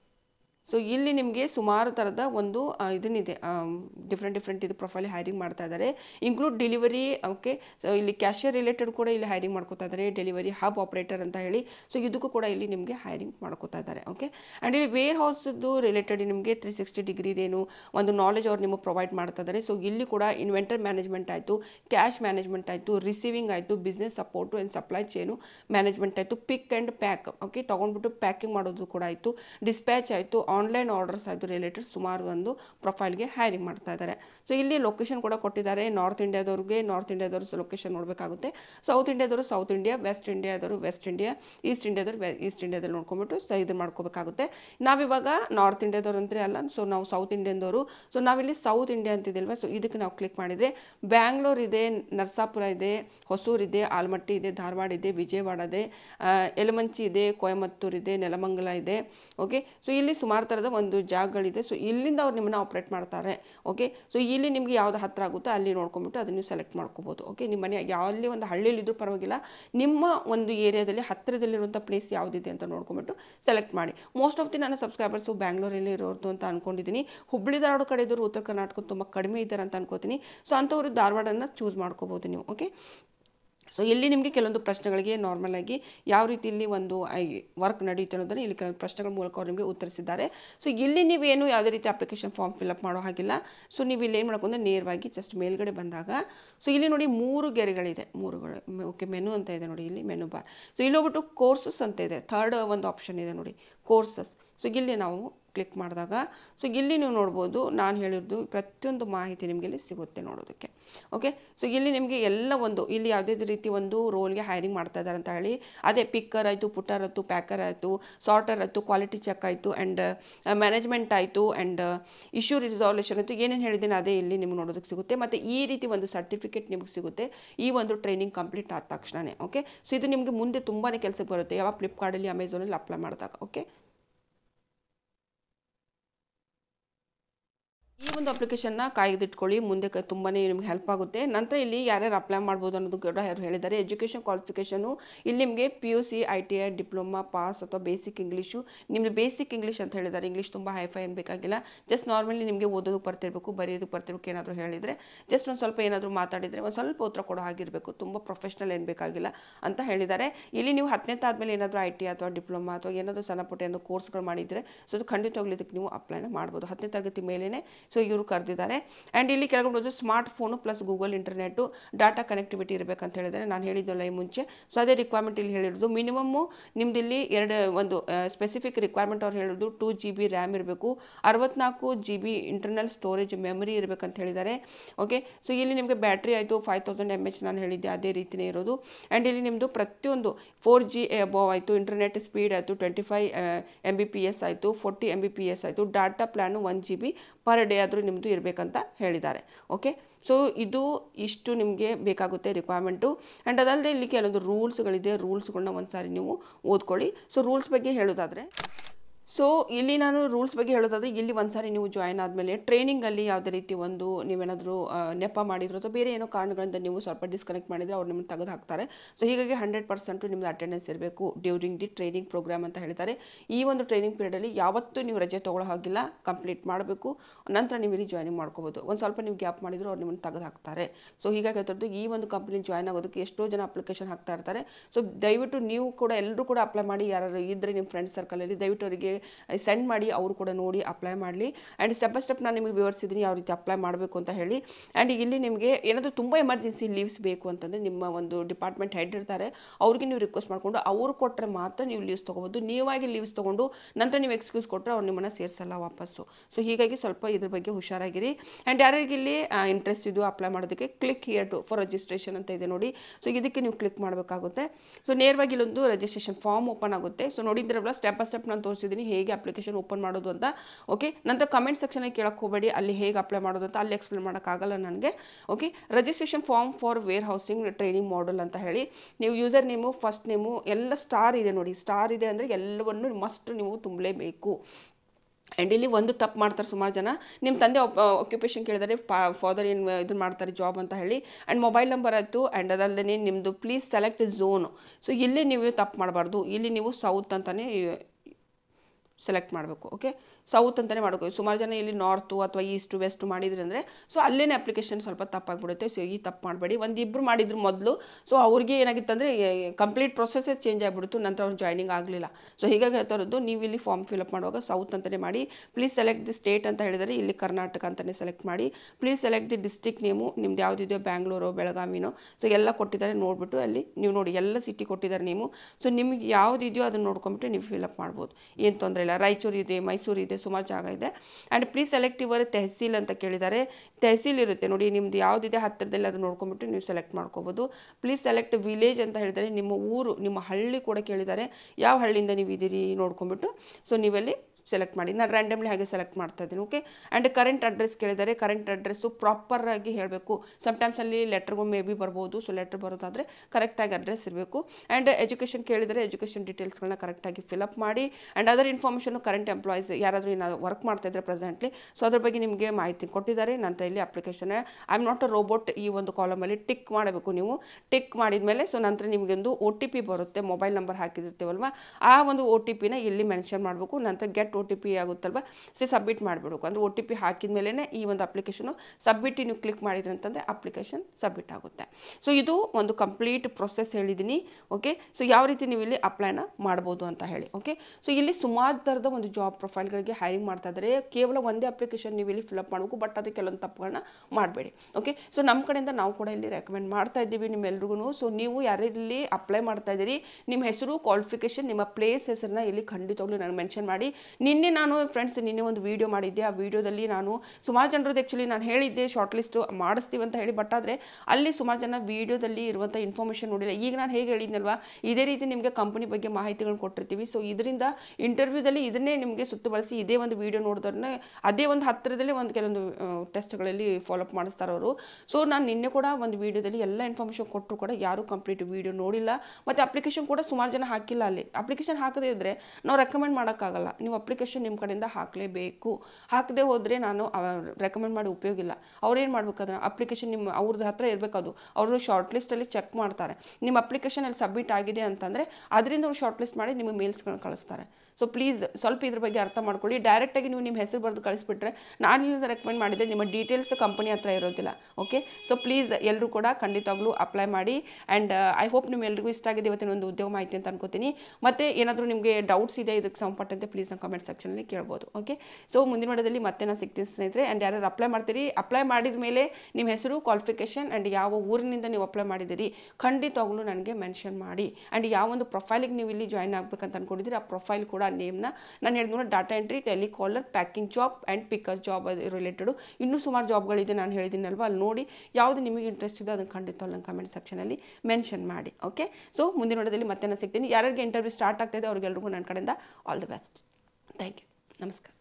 ಸೊ ಇಲ್ಲಿ ನಿಮಗೆ ಸುಮಾರು ಥರದ ಒಂದು ಆ, ಇದನ್ನಿದೆ ಡಿಫ್ರೆಂಟ್ ಡಿಫ್ರೆಂಟ್ ಇದು ಪ್ರೊಫೈಲ್ ಹೈರಿಂಗ್ ಮಾಡ್ತಾ ಇದ್ದಾರೆ ಇನ್ಕ್ಲೂಡ್ ಡೆಲಿವರಿ ಓಕೆ ಸೊ ಇಲ್ಲಿ ಕ್ಯಾಶಿಯರ್ ರಿಲೇಟೆಡ್ ಕೂಡ ಇಲ್ಲಿ ಹೈರಿಂಗ್ ಮಾಡ್ಕೋತಾ ಇದ್ದಾರೆ ಡೆಲಿವರಿ ಹಬ್ ಆಪ್ರೇಟರ್ ಅಂತ ಹೇಳಿ ಸೊ ಇದಕ್ಕೂ ಕೂಡ ಇಲ್ಲಿ ನಿಮಗೆ ಹೈರಿಂಗ್ ಮಾಡ್ಕೋತಾ ಇದ್ದಾರೆ ಓಕೆ ಆ್ಯಂಡ್ ಇಲ್ಲಿ ವೇರ್ ಹೌಸ್ದು ರಿಲೇಟೆಡ್ ನಿಮಗೆ ತ್ರೀ ಸಿಕ್ಸ್ಟಿ ಡಿಗ್ರಿದೇನು ಒಂದು ನಾಲೆಜ್ ಅವ್ರು ನಿಮಗೆ ಪ್ರೊವೈಡ್ ಮಾಡ್ತಾ ಇದ್ದಾರೆ ಸೊ ಇಲ್ಲಿ ಕೂಡ ಇನ್ವೆಂಟರ್ ಮ್ಯಾನೇಜ್ಮೆಂಟ್ ಆಯಿತು ಕ್ಯಾಶ್ ಮ್ಯಾನೇಜ್ಮೆಂಟ್ ಆಯಿತು ರಿಸೀವಿಂಗ್ ಆಯಿತು business support and supply chain management ಆಯಿತು ಪಿಕ್ ಆ್ಯಂಡ್ ಪ್ಯಾಕ್ ಓಕೆ ತೊಗೊಂಡ್ಬಿಟ್ಟು ಪ್ಯಾಕಿಂಗ್ ಮಾಡೋದು ಕೂಡ ಆಯಿತು ಡಿಸ್ಪ್ಯಾಚ್ ಆಯಿತು ಆನ್ಲೈನ್ ಆರ್ಡರ್ಸ್ ಆಯಿತು ರಿಲೇಟೆಡ್ ಸುಮಾರು ಒಂದು ಪ್ರೊಫೈಲ್ಗೆ ಹೈರಿಂಗ್ ಮಾಡ್ತಾ ಇದ್ದಾರೆ ಸೊ ಇಲ್ಲಿ ಲೊಕೇಶನ್ ಕೂಡ ಕೊಟ್ಟಿದ್ದಾರೆ ನಾರ್ತ್ ಇಂಡಿಯಾದವ್ರಿಗೆ ನಾರ್ತ್ ಇಂಡಿಯಾದವ್ರು ಲೊಕೇಶನ್ ನೋಡಬೇಕಾಗುತ್ತೆ ಸೌತ್ ಇಂಡಿಯಾದವರು ಸೌತ್ ಇಂಡಿಯಾ ವೆಸ್ಟ್ ಇಂಡಿಯಾದವರು ವೆಸ್ಟ್ ಇಂಡಿಯಾ ಈಸ್ಟ್ ಇಂಡಿಯಾದವರು ಈಸ್ಟ್ ಇಂಡಿಯಾದಲ್ಲಿ ನೋಡ್ಕೊಂಬಿಟ್ಟು ಸೊ ಇದನ್ನು ಮಾಡ್ಕೋಬೇಕಾಗುತ್ತೆ ನಾವಿವಾಗ ನಾರ್ತ್ ಇಂಡಿಯಾದವ್ರು ಅಂದರೆ ಅಲ್ಲ ಸೊ ನಾವು ಸೌತ್ ಇಂಡಿಯನ್ದವರು ಸೊ ನಾವಿಲ್ಲಿ ಸೌತ್ ಇಂಡಿಯಾ ಅಂತಿದೆಯಲ್ವ ಸೊ ಇದಕ್ಕೆ ನಾವು ಕ್ಲಿಕ್ ಮಾಡಿದರೆ ಬ್ಯಾಂಗ್ಳೂರ್ ಇದೆ ನರ್ಸಾಪುರ ಇದೆ ಹೊಸೂರು ಇದೆ ಆಲ್ಮಟ್ಟಿ ಇದೆ ಧಾರವಾಡ ಇದೆ ವಿಜಯವಾಡ ಇದೆ ಆ, ಯಲಮಂಚಿ ಇದೆ ಕೊಯಮತ್ತೂರು ಇದೆ ನೆಲಮಂಗಲ ಇದೆ ಓಕೆ ಸೊ ಇಲ್ಲಿ ಸುಮಾರು ಥರದ ಒಂದು ಜಾಗಗಳಿದೆ ಸೊ ಇಲ್ಲಿಂದ ಅವ್ರು ನಿಮ್ಮನ್ನ ಆಪ್ರೇಟ್ ಮಾಡ್ತಾರೆ ಓಕೆ ಸೊ ಇಲ್ಲಿ ನಿಮಗೆ ಯಾವ್ದು ಹತ್ತಿರ ಆಗುತ್ತೋ ಅಲ್ಲಿ ನೋಡ್ಕೊಂಬಿಟ್ಟು ಅದನ್ನು ನೀವು ಸೆಲೆಕ್ಟ್ ಮಾಡ್ಕೋಬೋದು ಓಕೆ ನಿಮ್ಮ ಮನೆ ಯಾವಲ್ಲಿ ಒಂದು ಹಳ್ಳಿಯಲ್ಲಿದ್ದರೂ ಪರವಾಗಿಲ್ಲ ನಿಮ್ಮ ಒಂದು ಏರಿಯಾದಲ್ಲಿ ಹತ್ತಿರದಲ್ಲಿರುವಂಥ ಪ್ಲೇಸ್ ಯಾವುದಿದೆ ಅಂತ ನೋಡ್ಕೊಂಬಿಟ್ಟು ಸೆಲೆಕ್ಟ್ ಮಾಡಿ ಮೋಸ್ಟ್ ಆಫ್ ದಿ ನನ್ನ ಸಬ್ಸ್ಕ್ರೈಬರ್ಸು ಬ್ಯಾಂಗ್ಳೂರಲ್ಲಿ ಇರೋದು ಅಂತ ಅನ್ಕೊಂಡಿದ್ದೀನಿ ಹುಬ್ಬಳ್ಳಿ ಧಾರವಾಡ ಕಡೆ ಇದ್ದವರು ಉತ್ತರ ಕರ್ನಾಟಕ ತುಂಬ ಕಡಿಮೆ ಇದ್ದಾರೆ ಅಂತ ಅನ್ಕೋತೀನಿ ಸೊ ಅಂಥವ್ರು ಧಾರವಾಡನ ಚೂಸ್ ಮಾಡ್ಕೋಬೋದು ನೀವು ಓಕೆ ಸೊ ಇಲ್ಲಿ ನಿಮಗೆ ಕೆಲವೊಂದು ಪ್ರಶ್ನೆಗಳಿಗೆ ನಾರ್ಮಲ್ ಆಗಿ ಯಾವ ರೀತಿ ಇಲ್ಲಿ ಒಂದು ವರ್ಕ್ ನಡೆಯುತ್ತೆ ಅನ್ನೋದನ್ನು ಇಲ್ಲಿ ಕೆಲವೊಂದು ಪ್ರಶ್ನೆಗಳ ಮೂಲಕ ಅವ್ರು ನಿಮಗೆ ಉತ್ತರಿಸಿದ್ದಾರೆ ಸೊ ಇಲ್ಲಿ ನೀವೇನು ಯಾವುದೇ ರೀತಿ ಅಪ್ಲಿಕೇಶನ್ ಫಾರ್ಮ್ ಫಿಲಪ್ ಮಾಡೋ ಹಾಗಿಲ್ಲ ಸೊ ನೀವು ಇಲ್ಲಿ ಏನು ಮಾಡ್ಕೊಂಡು ನೇರವಾಗಿ ಜಸ್ಟ್ ಮೇಲ್ಗಡೆ ಬಂದಾಗ ಸೊ ಇಲ್ಲಿ ನೋಡಿ ಮೂರು ಗೆರೆಗಳಿದೆ ಮೂರುಗಳು ಓಕೆ ಮೆನು ಅಂತ ಇದೆ ನೋಡಿ ಇಲ್ಲಿ ಮೆನು ಬಾರ್ ಸೊ ಇಲ್ಲಿ ಹೋಗ್ಬಿಟ್ಟು ಕೋರ್ಸಸ್ ಅಂತ ಇದೆ ಥರ್ಡ್ ಒಂದು ಆಪ್ಷನ್ ಇದೆ ನೋಡಿ ಕೋರ್ಸಸ್ ಸೊ ಇಲ್ಲಿ ನಾವು ಕ್ಲಿಕ್ ಮಾಡಿದಾಗ ಸೊ ಇಲ್ಲಿ ನೀವು ನೋಡ್ಬೋದು ನಾನು ಹೇಳಿದ್ದು ಪ್ರತಿಯೊಂದು ಮಾಹಿತಿ ನಿಮಗೆ ಇಲ್ಲಿ ಸಿಗುತ್ತೆ ನೋಡೋದಕ್ಕೆ ಓಕೆ ಸೊ ಇಲ್ಲಿ ನಿಮಗೆ ಎಲ್ಲ ಒಂದು ಇಲ್ಲಿ ಯಾವುದೇ ರೀತಿ ಒಂದು ರೋಲ್ಗೆ ಹೈರಿಂಗ್ ಮಾಡ್ತಾ ಇದ್ದಾರೆ ಅಂತ ಹೇಳಿ ಅದೇ ಪಿಕ್ಕರ್ ಆಯಿತು ಪುಟ್ಟರ್ ಆಯಿತು ಪ್ಯಾಕರ್ ಆಯಿತು ಸಾರ್ಟರ್ ಆಯಿತು ಕ್ವಾಲಿಟಿ ಚೆಕ್ ಆಯಿತು ಆ್ಯಂಡ್ ಮ್ಯಾನೇಜ್ಮೆಂಟ್ ಆಯಿತು ಆ್ಯಂಡ್ ಇಶ್ಯೂ ರಿಸಾಲ್ಯೂಷನ್ ಆಯಿತು ಏನೇನು ಹೇಳಿದ್ದೀನಿ ಅದೇ ಇಲ್ಲಿ ನಿಮ್ಗೆ ನೋಡೋದಕ್ಕೆ ಸಿಗುತ್ತೆ ಮತ್ತು ಈ ರೀತಿ ಒಂದು ಸರ್ಟಿಫಿಕೇಟ್ ನಿಮಗೆ ಸಿಗುತ್ತೆ ಈ ಒಂದು ಟ್ರೈನಿಂಗ್ ಕಂಪ್ಲೀಟ್ ಆದ ತಕ್ಷಣವೇ ಓಕೆ ಸೊ ಇದು ನಿಮಗೆ ಮುಂದೆ ತುಂಬಾ ಕೆಲಸಕ್ಕೆ ಬರುತ್ತೆ ಯಾವಾಗ ಫ್ಲಿಪ್ಕಾರ್ಟಲ್ಲಿ ಅಮೆಝಾನಲ್ಲಿ ಅಪ್ಲೈ ಮಾಡಿದಾಗ ಓಕೆ ಈ ಒಂದು ಅಪ್ಲಿಕೇಶನ್ನ ಕಾಯ್ದಿಟ್ಕೊಳ್ಳಿ ಮುಂದೆ ಕ ತುಂಬಾ ನಿಮ್ಗೆ ಹೆಲ್ಪ್ ಆಗುತ್ತೆ ನಂತರ ಇಲ್ಲಿ ಯಾರ್ಯಾರು ಅಪ್ಲೈ ಮಾಡ್ಬೋದು ಅನ್ನೋದು ಕೂಡ ಯಾರು ಹೇಳಿದ್ದಾರೆ ಎಜುಕೇಷನ್ ಕ್ವಾಲಿಫಿಕೇಷನು ಇಲ್ಲಿ ನಿಮಗೆ P U C I T I diploma pass ಅಥವಾ ಬೇಸಿಕ್ ಇಂಗ್ಲೀಷು ನಿಮಗೆ ಬೇಸಿಕ್ ಇಂಗ್ಲೀಷ್ ಅಂತ ಹೇಳಿದ್ದಾರೆ ಇಂಗ್ಲೀಷ್ ತುಂಬ ಹೈಫೈ ಏನು ಬೇಕಾಗಿಲ್ಲ ಜಸ್ಟ್ ನಾರ್ಮಲಿ ನಿಮಗೆ ಓದೋದಕ್ಕೆ ಬರ್ತಿರ್ಬೇಕು ಬರೆಯೋದಕ್ಕೆ ಬರ್ತಿರ್ಬೇಕು ಏನಾದರೂ ಹೇಳಿದರೆ ಜಸ್ಟ್ ಒಂದು ಸ್ವಲ್ಪ ಏನಾದರೂ ಮಾತಾಡಿದರೆ ಒಂದು ಸ್ವಲ್ಪ ಉತ್ತರ ಕೊಡೋ ಹಾಗಿರಬೇಕು ತುಂಬ ಪ್ರೊಫೆಷ್ನಲ್ ಏನು ಬೇಕಾಗಿಲ್ಲ ಅಂತ ಹೇಳಿದ್ದಾರೆ ಇಲ್ಲಿ ನೀವು ಹತ್ತನೇ ಆದಮೇಲೆ ಏನಾದರೂ ಐ ಟಿ ಅಥವಾ ಡಿಪ್ಲೊಮಾ ಅಥವಾ ಏನಾದರೂ ಸಣ್ಣ ಪುಟ್ಟ ಏನೋ ಕೋರ್ಸ್ಗಳು ಮಾಡಿದರೆ ಸೊ ಅದು ಖಂಡಿತವಾಗ್ಲೂ ಇದಕ್ಕೆ ನೀವು ಅಪ್ಲೈನ ಮಾಡ್ಬೋದು ಹತ್ತನೇ ತರಗತಿ ಮೇಲೇ ಸೊ ಇವರು ಕರೆದಿದ್ದಾರೆ ಆ್ಯಂಡ್ ಇಲ್ಲಿ ಕೆಳಗಡೆ ನೋಡೋದು smartphone plus Google internet data connectivity ಇರಬೇಕಂತ ಹೇಳಿದರೆ ನಾನು ಹೇಳಿದ್ದಲ್ಲ ಈ ಮುಂಚೆ ಸೊ ಅದೇ ರಿಕ್ವೈರ್ಮೆಂಟ್ ಇಲ್ಲಿ ಹೇಳಿರೋದು ಮಿನಿಮಮ್ಮು ನಿಮ್ದು ಇಲ್ಲಿ ಎರಡು ಒಂದು ಸ್ಪೆಸಿಫಿಕ್ ರಿಕ್ವೈರ್ಮೆಂಟ್ ಅವ್ರು ಹೇಳಿರೋದು ಟೂ ಜಿ ಬಿ ರ್ಯಾಮ್ ಇರಬೇಕು ಅರವತ್ನಾಲ್ಕು G B internal storage memory ಇರಬೇಕಂತ ಹೇಳಿದ್ದಾರೆ ಓಕೆ ಸೊ ಇಲ್ಲಿ ನಿಮಗೆ ಬ್ಯಾಟ್ರಿ ಆಯಿತು ಫೈವ್ ತೌಸಂಡ್ ಎಮ್ ಎಚ್ ನಾನು ಹೇಳಿದ್ದೆ ಅದೇ ರೀತಿಯೇ ಇರೋದು ಆ್ಯಂಡ್ ಇಲ್ಲಿ ನಿಮ್ಮದು ಪ್ರತಿಯೊಂದು ಫೋರ್ ಜಿ ಅಬೋವ್ ಆಯಿತು ಇಂಟರ್ನೆಟ್ ಸ್ಪೀಡ್ ಆಯಿತು twenty five M B P S ಆಯಿತು forty M B P S ಆಯಿತು data plan one G B per day ಆದರೂ ನಿಮ್ಮದು ಇರಬೇಕಂತ ಹೇಳಿದ್ದಾರೆ ಓಕೆ ಸೊ ಇದು ಇಷ್ಟು ನಿಮಗೆ ಬೇಕಾಗುತ್ತೆ ರಿಕ್ವೈರ್ಮೆಂಟು ಆ್ಯಂಡ್ ಅದಲ್ಲದೆ ಇಲ್ಲಿ ಕೆಲವೊಂದು ರೂಲ್ಸ್ಗಳಿದೆ ರೂಲ್ಸ್ಗಳನ್ನ ಒಂದು ಸಾರಿ ನೀವು ಓದ್ಕೊಳ್ಳಿ ಸೊ ರೂಲ್ಸ್ ಬಗ್ಗೆ ಹೇಳೋದಾದರೆ ಸೊ ಇಲ್ಲಿ ನಾನು ರೂಲ್ಸ್ ಬಗ್ಗೆ ಹೇಳೋದಾದ್ರೆ ಇಲ್ಲಿ ಒಂದು ಸಾರಿ ನೀವು ಜಾಯ್ನ್ ಆದಮೇಲೆ ಟ್ರೈನಿಂಗಲ್ಲಿ ಯಾವುದೇ ರೀತಿ ಒಂದು ನೀವೇನಾದರೂ ನೆಪ ಮಾಡಿದ್ರು ಅಥವಾ ಬೇರೆ ಏನೋ ಕಾರಣಗಳಿಂದ ನೀವು ಸ್ವಲ್ಪ ಡಿಸ್ಕನೆಕ್ಟ್ ಮಾಡಿದರೆ ಅವ್ರು ನಿಮ್ಮನ್ನು ತೆಗೆದು ಹಾಕ್ತಾರೆ ಸೊ ಹೀಗಾಗಿ ಹಂಡ್ರೆಡ್ ಪರ್ಸೆಂಟು ನಿಮ್ಮದು ಅಟೆಂಡೆನ್ಸ್ ಇರಬೇಕು ಡ್ಯೂರಿಂಗ್ ದಿ ಟ್ರೈನಿಂಗ್ ಪ್ರೋಗ್ರಾಮ್ ಅಂತ ಹೇಳ್ತಾರೆ ಈ ಒಂದು ಟ್ರೈನಿಂಗ್ ಪೀರಿಯಡಲ್ಲಿ ಯಾವತ್ತೂ ನೀವು ರಜೆ ತೊಗೊಳ್ಳೋ ಹಾಗಿಲ್ಲ ಕಂಪ್ಲೀಟ್ ಮಾಡಬೇಕು ನಂತರ ನೀವು ಇಲ್ಲಿ ಜಾಯ್ನಿಂಗ್ ಮಾಡ್ಕೋಬೋದು ಒಂದು ಸ್ವಲ್ಪ ನೀವು ಗ್ಯಾಪ್ ಮಾಡಿದ್ರು ಅವ್ರು ನಿಮ್ಮನ್ನು ತೆಗೆದು ಹಾಕ್ತಾರೆ ಸೊ ಹೀಗಾಗಿ ಹೇಳ್ತಿರೋದು ಈ ಒಂದು ಕಂಪ್ನಿ ಜಾಯ್ನ್ ಆಗೋದಕ್ಕೆ ಎಷ್ಟೋ ಜನ ಅಪ್ಲಿಕೇಶನ್ ಹಾಕ್ತಾ ಇರ್ತಾರೆ ಸೊ ದಯವಿಟ್ಟು ನೀವು ಕೂಡ ಎಲ್ಲರೂ ಕೂಡ ಅಪ್ಲೈ ಮಾಡಿ ಯಾರು ಇದ್ದರೆ ನಿಮ್ಮ ಫ್ರೆಂಡ್ ಸರ್ಕಲಲ್ಲಿ ದಯವಿಟ್ಟು ಅವರಿಗೆ ಸೆಂಡ್ ಮಾಡಿ ಅವರು ಕೂಡ ನೋಡಿ ಅಪ್ಲೈ ಮಾಡಲಿ ಆ್ಯಂಡ್ ಸ್ಟೆಪ್ ಬೈ ಸ್ಟೆಪ್ ನಾನು ನಿಮಗೆ ವಿವರಿಸಿದ್ದೀನಿ ಯಾವ ರೀತಿ ಅಪ್ಲೈ ಮಾಡಬೇಕು ಅಂತ ಹೇಳಿ ಆ್ಯಂಡ್ ಇಲ್ಲಿ ನಿಮಗೆ ಏನಾದರೂ ತುಂಬ ಎಮರ್ಜೆನ್ಸಿ ಲೀವ್ಸ್ ಬೇಕು ಅಂತಂದರೆ ನಿಮ್ಮ ಒಂದು ಡಿಪಾರ್ಟ್ಮೆಂಟ್ ಹೆಡ್ ಇರ್ತಾರೆ ಅವ್ರಿಗೆ ನೀವು ರಿಕ್ವೆಸ್ಟ್ ಮಾಡಿಕೊಂಡು ಅವರು ಕೊಟ್ಟರೆ ಮಾತ್ರ ನೀವು ಲೀವ್ಸ್ ತೊಗೋಬೋದು ನೀವಾಗಿ ಲೀವ್ಸ್ ತೊಗೊಂಡು ನಂತರ ನೀವು ಎಕ್ಸ್ಕ್ಯೂಸ್ ಕೊಟ್ಟರೆ ಅವ್ರು ನಿಮ್ಮನ್ನು ಸೇರಿಸಲ್ಲ ವಾಪಸ್ಸು ಸೊ ಹೀಗಾಗಿ ಸ್ವಲ್ಪ ಇದ್ರ ಬಗ್ಗೆ ಹುಷಾರಾಗಿರಿ ಆ್ಯಂಡ್ ಯಾರಿಗೆ ಇಲ್ಲಿ ಇಂಟ್ರೆಸ್ಟ್ ಇದು ಅಪ್ಲೈ ಮಾಡೋದಕ್ಕೆ click here to for registration ಅಂತ ಇದೆ ನೋಡಿ ಸೊ ಇದಕ್ಕೆ ನೀವು ಕ್ಲಿಕ್ ಮಾಡಬೇಕಾಗುತ್ತೆ ಸೊ ನೇರವಾಗಿ ಇಲ್ಲೊಂದು ರಿಜಿಸ್ಟ್ರೇಷನ್ ಫಾರ್ಮ್ ಓಪನ್ ಆಗುತ್ತೆ ಸೊ ನೋಡಿದ್ರಲ್ಲ ಸ್ಟೆಪ್ ಬೈ ಸ್ಟೆಪ್ ನಾನು ತೋರಿಸಿದ್ದೀನಿ ಹೇಗೆ ಅಪ್ಲಿಕೇಶನ್ ಓಪನ್ ಮಾಡೋದು ಅಂತ ಓಕೆ ನಂತರ ಕಮೆಂಟ್ ಸೆಕ್ಷನಲ್ಲಿ ಕೇಳಕ್ಕೆ ಹೋಗಬೇಡಿ ಅಲ್ಲಿ ಹೇಗೆ ಅಪ್ಲೈ ಮಾಡೋದು ಅಂತ ಅಲ್ಲಿ ಎಕ್ಸ್ಪ್ಲೇನ್ ಮಾಡೋಕ್ಕಾಗಲ್ಲ ನನಗೆ ಓಕೆ ರಿಜಿಸ್ಟ್ರೇಷನ್ ಫಾರ್ಮ್ ಫಾರ್ ವೇರ್ ಹೌಸಿಂಗ್ ಟ್ರೈನಿಂಗ್ ಮಾಡಲ್ ಅಂತ ಹೇಳಿ ನೀವು ಯೂಸರ್ ನೇಮು ಫಸ್ಟ್ ನೇಮು ಎಲ್ಲ ಸ್ಟಾರ್ ಇದೆ ನೋಡಿ ಸ್ಟಾರ್ ಇದೆ ಅಂದರೆ ಎಲ್ಲವನ್ನು ಮಸ್ಟ್ ನೀವು ತುಂಬಲೇಬೇಕು ಆ್ಯಂಡ್ ಇಲ್ಲಿ ಒಂದು ತಪ್ಪು ಮಾಡ್ತಾರೆ ಸುಮಾರು ಜನ ನಿಮ್ಮ ತಂದೆ ಆಕ್ಯುಪೇಷನ್ ಕೇಳಿದರೆ ಪಾ ಫಾದರ್ ಏನು ಇದನ್ನು ಮಾಡ್ತಾರೆ ಜಾಬ್ ಅಂತ ಹೇಳಿ ಆ್ಯಂಡ್ ಮೊಬೈಲ್ ನಂಬರ್ ಆಯಿತು ಆ್ಯಂಡ್ ಅದಲ್ಲದೆ ನಿಮ್ಮದು ಪ್ಲೀಸ್ ಸೆಲೆಕ್ಟ್ ಝೋನು ಸೊ ಇಲ್ಲಿ ನೀವು ತಪ್ಪು ಮಾಡಬಾರ್ದು ಇಲ್ಲಿ ನೀವು ಸೌತ್ ಅಂತಲೇ ಸೆಲೆಕ್ಟ್ ಮಾಡಬೇಕು ಓಕೆ ಸೌತ್ ಅಂತಲೇ ಮಾಡಬೇಕು ಸುಮಾರು ಜನ ಇಲ್ಲಿ ನಾರ್ತು ಅಥವಾ ಈಸ್ಟು ವೆಸ್ಟು ಮಾಡಿದ್ರಿ ಅಂದರೆ ಸೊ ಅಲ್ಲೇ ಅಪ್ಲಿಕೇಶನ್ ಸ್ವಲ್ಪ ತಪ್ಪಾಗ್ಬಿಡುತ್ತೆ ಸೊ ಈ ತಪ್ಪು ಮಾಡಬೇಡಿ ಒಂದಿಬ್ಬರು ಮಾಡಿದ್ರು ಮೊದಲು ಸೊ ಅವ್ರಿಗೆ ಏನಾಗಿತ್ತು ಅಂದರೆ ಕಂಪ್ಲೀಟ್ ಪ್ರೊಸೆಸ್ಸೇ ಚೇಂಜ್ ಆಗಿಬಿಡ್ತು ನಂತರ ಅವ್ರು ಜಾಯ್ನಿಂಗ್ ಆಗಲಿಲ್ಲ ಸೊ ಹೀಗಾಗಿ ಹೇಳ್ತಾ ಇರೋದು ನೀವು ಇಲ್ಲಿ ಫಾರ್ಮ್ ಫಿಲಪ್ ಮಾಡುವಾಗ ಸೌತ್ ಅಂತಲೇ ಮಾಡಿ ಪ್ಲೀಸ್ ಸೆಲೆಕ್ಟ್ ದಿ ಸ್ಟೇಟ್ ಅಂತ ಹೇಳಿದರೆ ಇಲ್ಲಿ ಕರ್ನಾಟಕ ಅಂತಲೇ ಸೆಲೆಕ್ಟ್ ಮಾಡಿ please select the district name ನಿಮ್ದು ಯಾವುದಿದೆಯೋ ಬ್ಯಾಂಗ್ಳೂರು ಬೆಳಗಾವಿನೋ ಸೊ ಎಲ್ಲ ಕೊಟ್ಟಿದ್ದಾರೆ ನೋಡಿಬಿಟ್ಟು ಅಲ್ಲಿ ನೀವು ನೋಡಿ ಎಲ್ಲ ಸಿಟಿ ಕೊಟ್ಟಿದ್ದಾರೆ ನೀವು ಸೊ ನಿಮಗೆ ಯಾವುದಿದೆಯೋ ಅದನ್ನು ನೋಡ್ಕೊಂಬಿಟ್ಟು ನೀವು ಫಿಲಪ್ ಮಾಡ್ಬೋದು ಏನು ತೊಂದರೆ ಇಲ್ಲ ರಾಯಚೂರು ಇದೆ ಮೈಸೂರು ಇದೆ ಸುಮಾರು ಜಾಗ ಇದೆ and please select your tehsil ಅಂತ ಕೇಳಿದ್ದಾರೆ ತೆಹಸೀಲ್ ಇರುತ್ತೆ ನೋಡಿ ನಿಮ್ದು ಯಾವುದಿದೆ ಹತ್ತಿರದಲ್ಲಿ ಅದು ನೋಡ್ಕೊಂಬಿಟ್ಟು ನೀವು ಸೆಲೆಕ್ಟ್ ಮಾಡ್ಕೋಬೋದು ಪ್ಲೀಸ್ ಸೆಲೆಕ್ಟ್ ವಿಲೇಜ್ ಅಂತ ಹೇಳಿದರೆ ನಿಮ್ಮ ಊರು ನಿಮ್ಮ ಹಳ್ಳಿ ಕೂಡ ಕೇಳಿದ್ದಾರೆ ಯಾವ ಹಳ್ಳಿಯಿಂದ ನೀವು ಇದ್ದೀರಿ ನೋಡ್ಕೊಂಬಿಟ್ಟು ಸೊ ನೀವಲ್ಲಿ ಸೆಲೆಕ್ಟ್ ಮಾಡಿ ನಾನು ರ್ಯಾಂಡಮ್ಲಿ ಹಾಗೆ ಸೆಲೆಕ್ಟ್ ಮಾಡ್ತಾ ಇದ್ದೀನಿ ಓಕೆ ಆ್ಯಂಡ್ ಕರೆಂಟ್ ಅಡ್ರೆಸ್ ಕೇಳಿದರೆ ಕರೆಂಟ್ ಅಡ್ರೆಸ್ಸು ಪ್ರಾಪರಾಗಿ ಹೇಳಬೇಕು ಸಮ್ಟೈಮ್ಸ್ ಅಲ್ಲಿ ಲೆಟರ್ಗಳು ಮೇ ಬಿ ಬರ್ಬೋದು ಸೊ ಲೆಟರ್ ಬರೋದಾದರೆ ಕರೆಕ್ಟಾಗಿ ಅಡ್ರೆಸ್ ಇರಬೇಕು ಆ್ಯಂಡ್ ಎಜುಕೇಷನ್ ಕೇಳಿದರೆ ಎಜುಕೇಷನ್ ಡೀಟೇಲ್ಸ್ಗಳನ್ನ ಕರೆಕ್ಟಾಗಿ ಫಿಲಪ್ ಮಾಡಿ and other information current employees ಯಾರಾದರೂ ನಾವು ವರ್ಕ್ ಮಾಡ್ತಾ ಇದ್ದಾರೆ ಪ್ರೆಸೆಂಟ್ಲಿ ಸೊ ಅದ್ರ ಬಗ್ಗೆ ನಿಮಗೆ ಮಾಹಿತಿ ಕೊಟ್ಟಿದ್ದಾರೆ ನಂತರ ಇಲ್ಲಿ application I am not a robot ಈ ಒಂದು ಕಾಲಮಲ್ಲಿ ಟಿಕ್ ಮಾಡಬೇಕು ನೀವು ಟಿಕ್ ಮಾಡಿದ್ಮೇಲೆ ಸೊ ನಂತರ ನಿಮಗೊಂದು ಒ ಟಿ ಪಿ ಬರುತ್ತೆ ಮೊಬೈಲ್ ನಂಬರ್ ಹಾಕಿರ್ತೀವಲ್ವ ಆ ಒಂದು ಒ ಟಿ ಪಿನ ಇಲ್ಲಿ ಮೆನ್ಷನ್ ಮಾಡಬೇಕು ನಂತರ ಗೆಟ್ ಒ ಟಿ ಪಿ ಆಗುತ್ತಲ್ವ ಸೊ ಸಬ್ಮಿಟ್ ಮಾಡಿಬಿಡ್ಬೇಕು ಅಂದರೆ ಒ ಟಿ ಪಿ ಹಾಕಿದ ಮೇಲೇ ಈ ಒಂದು ಅಪ್ಲಿಕೇಶನು ಸಬ್ಮಿಟ್ ನೀವು ಕ್ಲಿಕ್ ಮಾಡಿದ್ರಿ ಅಂತಂದರೆ ಅಪ್ಲಿಕೇಶನ್ ಸಬ್ಮಿಟ್ ಆಗುತ್ತೆ ಸೊ ಇದು ಒಂದು ಕಂಪ್ಲೀಟ್ ಪ್ರೊಸೆಸ್ ಹೇಳಿದ್ದೀನಿ ಓಕೆ ಸೊ ಯಾವ ರೀತಿ ನೀವು ಇಲ್ಲಿ ಅಪ್ಲೈನ ಮಾಡ್ಬೋದು ಅಂತ ಹೇಳಿ ಓಕೆ ಸೊ ಇಲ್ಲಿ ಸುಮಾರು ಥರದ ಒಂದು ಜಾಬ್ ಪ್ರೊಫೈಲ್ಗಳಿಗೆ ಹೈರಿಂಗ್ ಮಾಡ್ತಾ ಇದ್ದಾರೆ ಕೇವಲ ಒಂದೇ ಅಪ್ಲಿಕೇಶನ್ ನೀವು ಇಲ್ಲಿ ಫಿಲಪ್ ಮಾಡಬೇಕು ಬಟ್ ಅದು ಕೆಲವೊಂದು ತಪ್ಪುಗಳನ್ನ ಮಾಡಬೇಡಿ ಓಕೆ ಸೊ ನಮ್ಮ ಕಡೆಯಿಂದ ನಾವು ಕೂಡ ಇಲ್ಲಿ ರೆಕಮೆಂಡ್ ಮಾಡ್ತಾ ಇದ್ದೀವಿ ನಿಮ್ಮೆಲ್ರಿಗೂ ಸೊ ನೀವು ಯಾರಲ್ಲಿ ಅಪ್ಲೈ ಮಾಡ್ತಾ ಇದ್ದೀರಿ ನಿಮ್ಮ ಹೆಸರು ಕ್ವಾಲಿಫಿಕೇಷನ್ ನಿಮ್ಮ ಪ್ಲೇಸ್ ಹೆಸರನ್ನ ಇಲ್ಲಿ ಖಂಡಿತವಾಗ್ಲೂ ನಾನು ಮೆನ್ಷನ್ ಮಾಡಿ ನಿನ್ನೆ ನಾನು ಫ್ರೆಂಡ್ಸ್ ನಿನ್ನೆ ಒಂದು ವೀಡಿಯೋ ಮಾಡಿದ್ದೆ ಆ ವಿಡಿಯೋದಲ್ಲಿ ನಾನು ಸುಮಾರು ಜನರದ್ದು ಆ್ಯಕ್ಚುಲಿ ನಾನು ಹೇಳಿದ್ದೆ ಶಾರ್ಟ್ ಲಿಸ್ಟ್ ಮಾಡಿಸ್ತೀವಿ ಅಂತ ಹೇಳಿ ಬಟ್ ಆದರೆ ಅಲ್ಲಿ ಸುಮಾರು ಜನ ವೀಡಿಯೋದಲ್ಲಿ ಇರುವಂಥ ಇನ್ಫಾರ್ಮೇಷನ್ ನೋಡಿಲ್ಲ ಈಗ ನಾನು ಹೇಗೆ ಹೇಳಿದ್ನಲ್ವಾ ಇದೇ ರೀತಿ ನಿಮಗೆ ಕಂಪನಿ ಬಗ್ಗೆ ಮಾಹಿತಿಗಳನ್ನ ಕೊಟ್ಟಿರ್ತೀವಿ ಸೊ ಇದರಿಂದ ಇಂಟರ್ವ್ಯೂದಲ್ಲಿ ಇದನ್ನೇ ನಿಮಗೆ ಸುತ್ತುವಳಿಸಿ ಇದೇ ಒಂದು ವೀಡಿಯೋ ನೋಡಿದ್ರೆ ಅದೇ ಒಂದು ಹತ್ತಿರದಲ್ಲಿ ಒಂದು ಕೆಲವೊಂದು ಟೆಸ್ಟ್ಗಳಲ್ಲಿ ಫಾಲೋಅಪ್ ಮಾಡಿಸ್ತಾರೆ ಅವರು ಸೊ ನಾನು ನಿನ್ನೆ ಕೂಡ ಒಂದು ವೀಡಿಯೋದಲ್ಲಿ ಎಲ್ಲ ಇನ್ಫಾರ್ಮೇಷನ್ ಕೊಟ್ಟರು ಕೂಡ ಯಾರೂ ಕಂಪ್ಲೀಟ್ ವೀಡಿಯೋ ನೋಡಿಲ್ಲ ಮತ್ತು ಅಪ್ಲಿಕೇಶನ್ ಕೂಡ ಸುಮಾರು ಜನ ಹಾಕಿಲ್ಲ ಅಲ್ಲಿ ಅಪ್ಲಿಕೇಶನ್ ಹಾಕದೇ ಇದ್ದರೆ ನಾವು ರೆಕಮೆಂಡ್ ಮಾಡೋಕ್ಕಾಗಲ್ಲ ನೀವು ಅಪ್ಲಿಕೇಶನ್ ನಿಮ್ಮ ಕಡೆಯಿಂದ ಹಾಕಲೇಬೇಕು ಹಾಕದೇ ಹೋದರೆ ನಾನು ರೆಕಮೆಂಡ್ ಮಾಡಿ ಉಪಯೋಗ ಇಲ್ಲ ಅವ್ರೇನು ಮಾಡ್ಬೇಕಾದ್ರೆ ಅಪ್ಲಿಕೇಶನ್ ನಿಮ್ಮ ಅವ್ರದ್ದು ಹತ್ರ ಇರಬೇಕದು ಅವರು ಶಾರ್ಟ್ ಲಿಸ್ಟಲ್ಲಿ ಚೆಕ್ ಮಾಡ್ತಾರೆ ನಿಮ್ಮ ಅಪ್ಲಿಕೇಶನ್ ಅಲ್ಲಿ ಸಬ್ಮಿಟ್ ಆಗಿದೆ ಅಂತಂದರೆ ಅದರಿಂದ ಅವ್ರು ಶಾರ್ಟ್ ಲಿಸ್ಟ್ ಮಾಡಿ ನಿಮಗೆ ಮೇಲ್ಸ್ಗಳನ್ನ ಕಳಿಸ್ತಾರೆ ಸೊ ಪ್ಲೀಸ್ ಸ್ವಲ್ಪ ಇದ್ರ ಬಗ್ಗೆ ಅರ್ಥ ಮಾಡ್ಕೊಳ್ಳಿ ಡೈರೆಕ್ಟಾಗಿ ನೀವು ನಿಮ್ಮ ಹೆಸರು ಬರೆದು ಕಳಿಸ್ಬಿಟ್ರೆ ನಾನು ಇಲ್ಲಿಂದ ರೆಕಮೆಂಡ್ ಮಾಡಿದರೆ ನಿಮ್ಮ ಡೀಟೇಲ್ಸ್ ಕಂಪನಿ ಹತ್ರ ಇರೋದಿಲ್ಲ ಓಕೆ ಸೊ ಪ್ಲೀಸ್ ಎಲ್ಲರೂ ಕೂಡ ಖಂಡಿತವಾಗ್ಲೂ ಅಪ್ಲೈ ಮಾಡಿ ಆ್ಯಂಡ್ ಐ ಹೋಪ್ ನಿಮ್ಮೆಲ್ರಿಗೂ ಇಷ್ಟ ಆಗಿದೆ ಇವತ್ತಿನ ಒಂದು ಉದ್ಯೋಗ ಮಾಹಿತಿ ಅಂತ ಅನ್ಕೋತೀನಿ ಮತ್ತೆ ಏನಾದರೂ ನಿಮಗೆ ಡೌಟ್ಸ್ ಇದೆ ಇದಕ್ಕೆ ಸಂಬಂಧಪಟ್ಟಂತೆ ಪ್ಲೀಸ್ ನಮ್ಮ ಕಮೆಂಟ್ ಸೆಕ್ಷನಲ್ಲಿ ಕೇಳ್ಬೋದು ಓಕೆ ಸೊ ಮುಂದಿನ ವಿಡಿಯೋದಲ್ಲಿ ಮತ್ತೆ ನಾನು ಸಿಗ್ತೀನಿ ಸ್ನೇಹಿತರೆ ಆ್ಯಂಡ್ ಯಾರು ಅಪ್ಲೈ ಮಾಡ್ತೀರಿ ಅಪ್ಲೈ ಮಾಡಿದ ಮೇಲೆ ನಿಮ್ಮ ಹೆಸರು ಕ್ವಾಲಿಫಿಕೇಷನ್ ಆ್ಯಂಡ್ ಯಾವ ಊರಿನಿಂದ ನೀವು ಅಪ್ಲೈ ಮಾಡಿದಿರಿ ಖಂಡಿತವಾಗ್ಲೂ ನನಗೆ ಮೆನ್ಷನ್ ಮಾಡಿ ಆ್ಯಂಡ್ ಯಾವ ಒಂದು ಪ್ರೊಫೈಲಿಗೆ ನೀವು ಇಲ್ಲಿ ಜಾಯ್ನ್ ಆಗಬೇಕಂತ ಅನ್ಕೊಂಡಿದ್ದೀರಿ ಆ ಪ್ರೊಫೈಲ್ ಕೂಡ ನೇಮ್ನ ನಾನು ಹೇಳಿದ್ನೋ data entry telecaller packing job and picker job related ಇನ್ನೂ ಸುಮಾರು ಜಾಬ್ಗಳಿದೆ ನಾನು ಹೇಳಿದ್ದೀನಲ್ವ ಅಲ್ಲಿ ನೋಡಿ ಯಾವುದು ನಿಮಗೆ ಇಂಟ್ರೆಸ್ಟ್ ಇದೆ ಅದನ್ನು ಖಂಡಿತ ನನ್ನ ಕಮೆಂಟ್ ಸೆಕ್ಷನಲ್ಲಿ ಮೆನ್ಷನ್ ಮಾಡಿ ಓಕೆ ಸೊ ಮುಂದಿನ ನೋಡೋದಲ್ಲಿ ಮತ್ತೆ ನಾನು ಸಿಗ್ತೀನಿ ಯಾರಿಗೆ ಇಂಟರ್ವ್ಯೂ ಸ್ಟಾರ್ಟ್ ಆಗ್ತಾಯಿದೆ ಅವ್ರಿಗೆಲ್ರಿಗೂ ನನ್ನ ಕಡೆಯಿಂದ all the best thank you ನಮಸ್ಕಾರ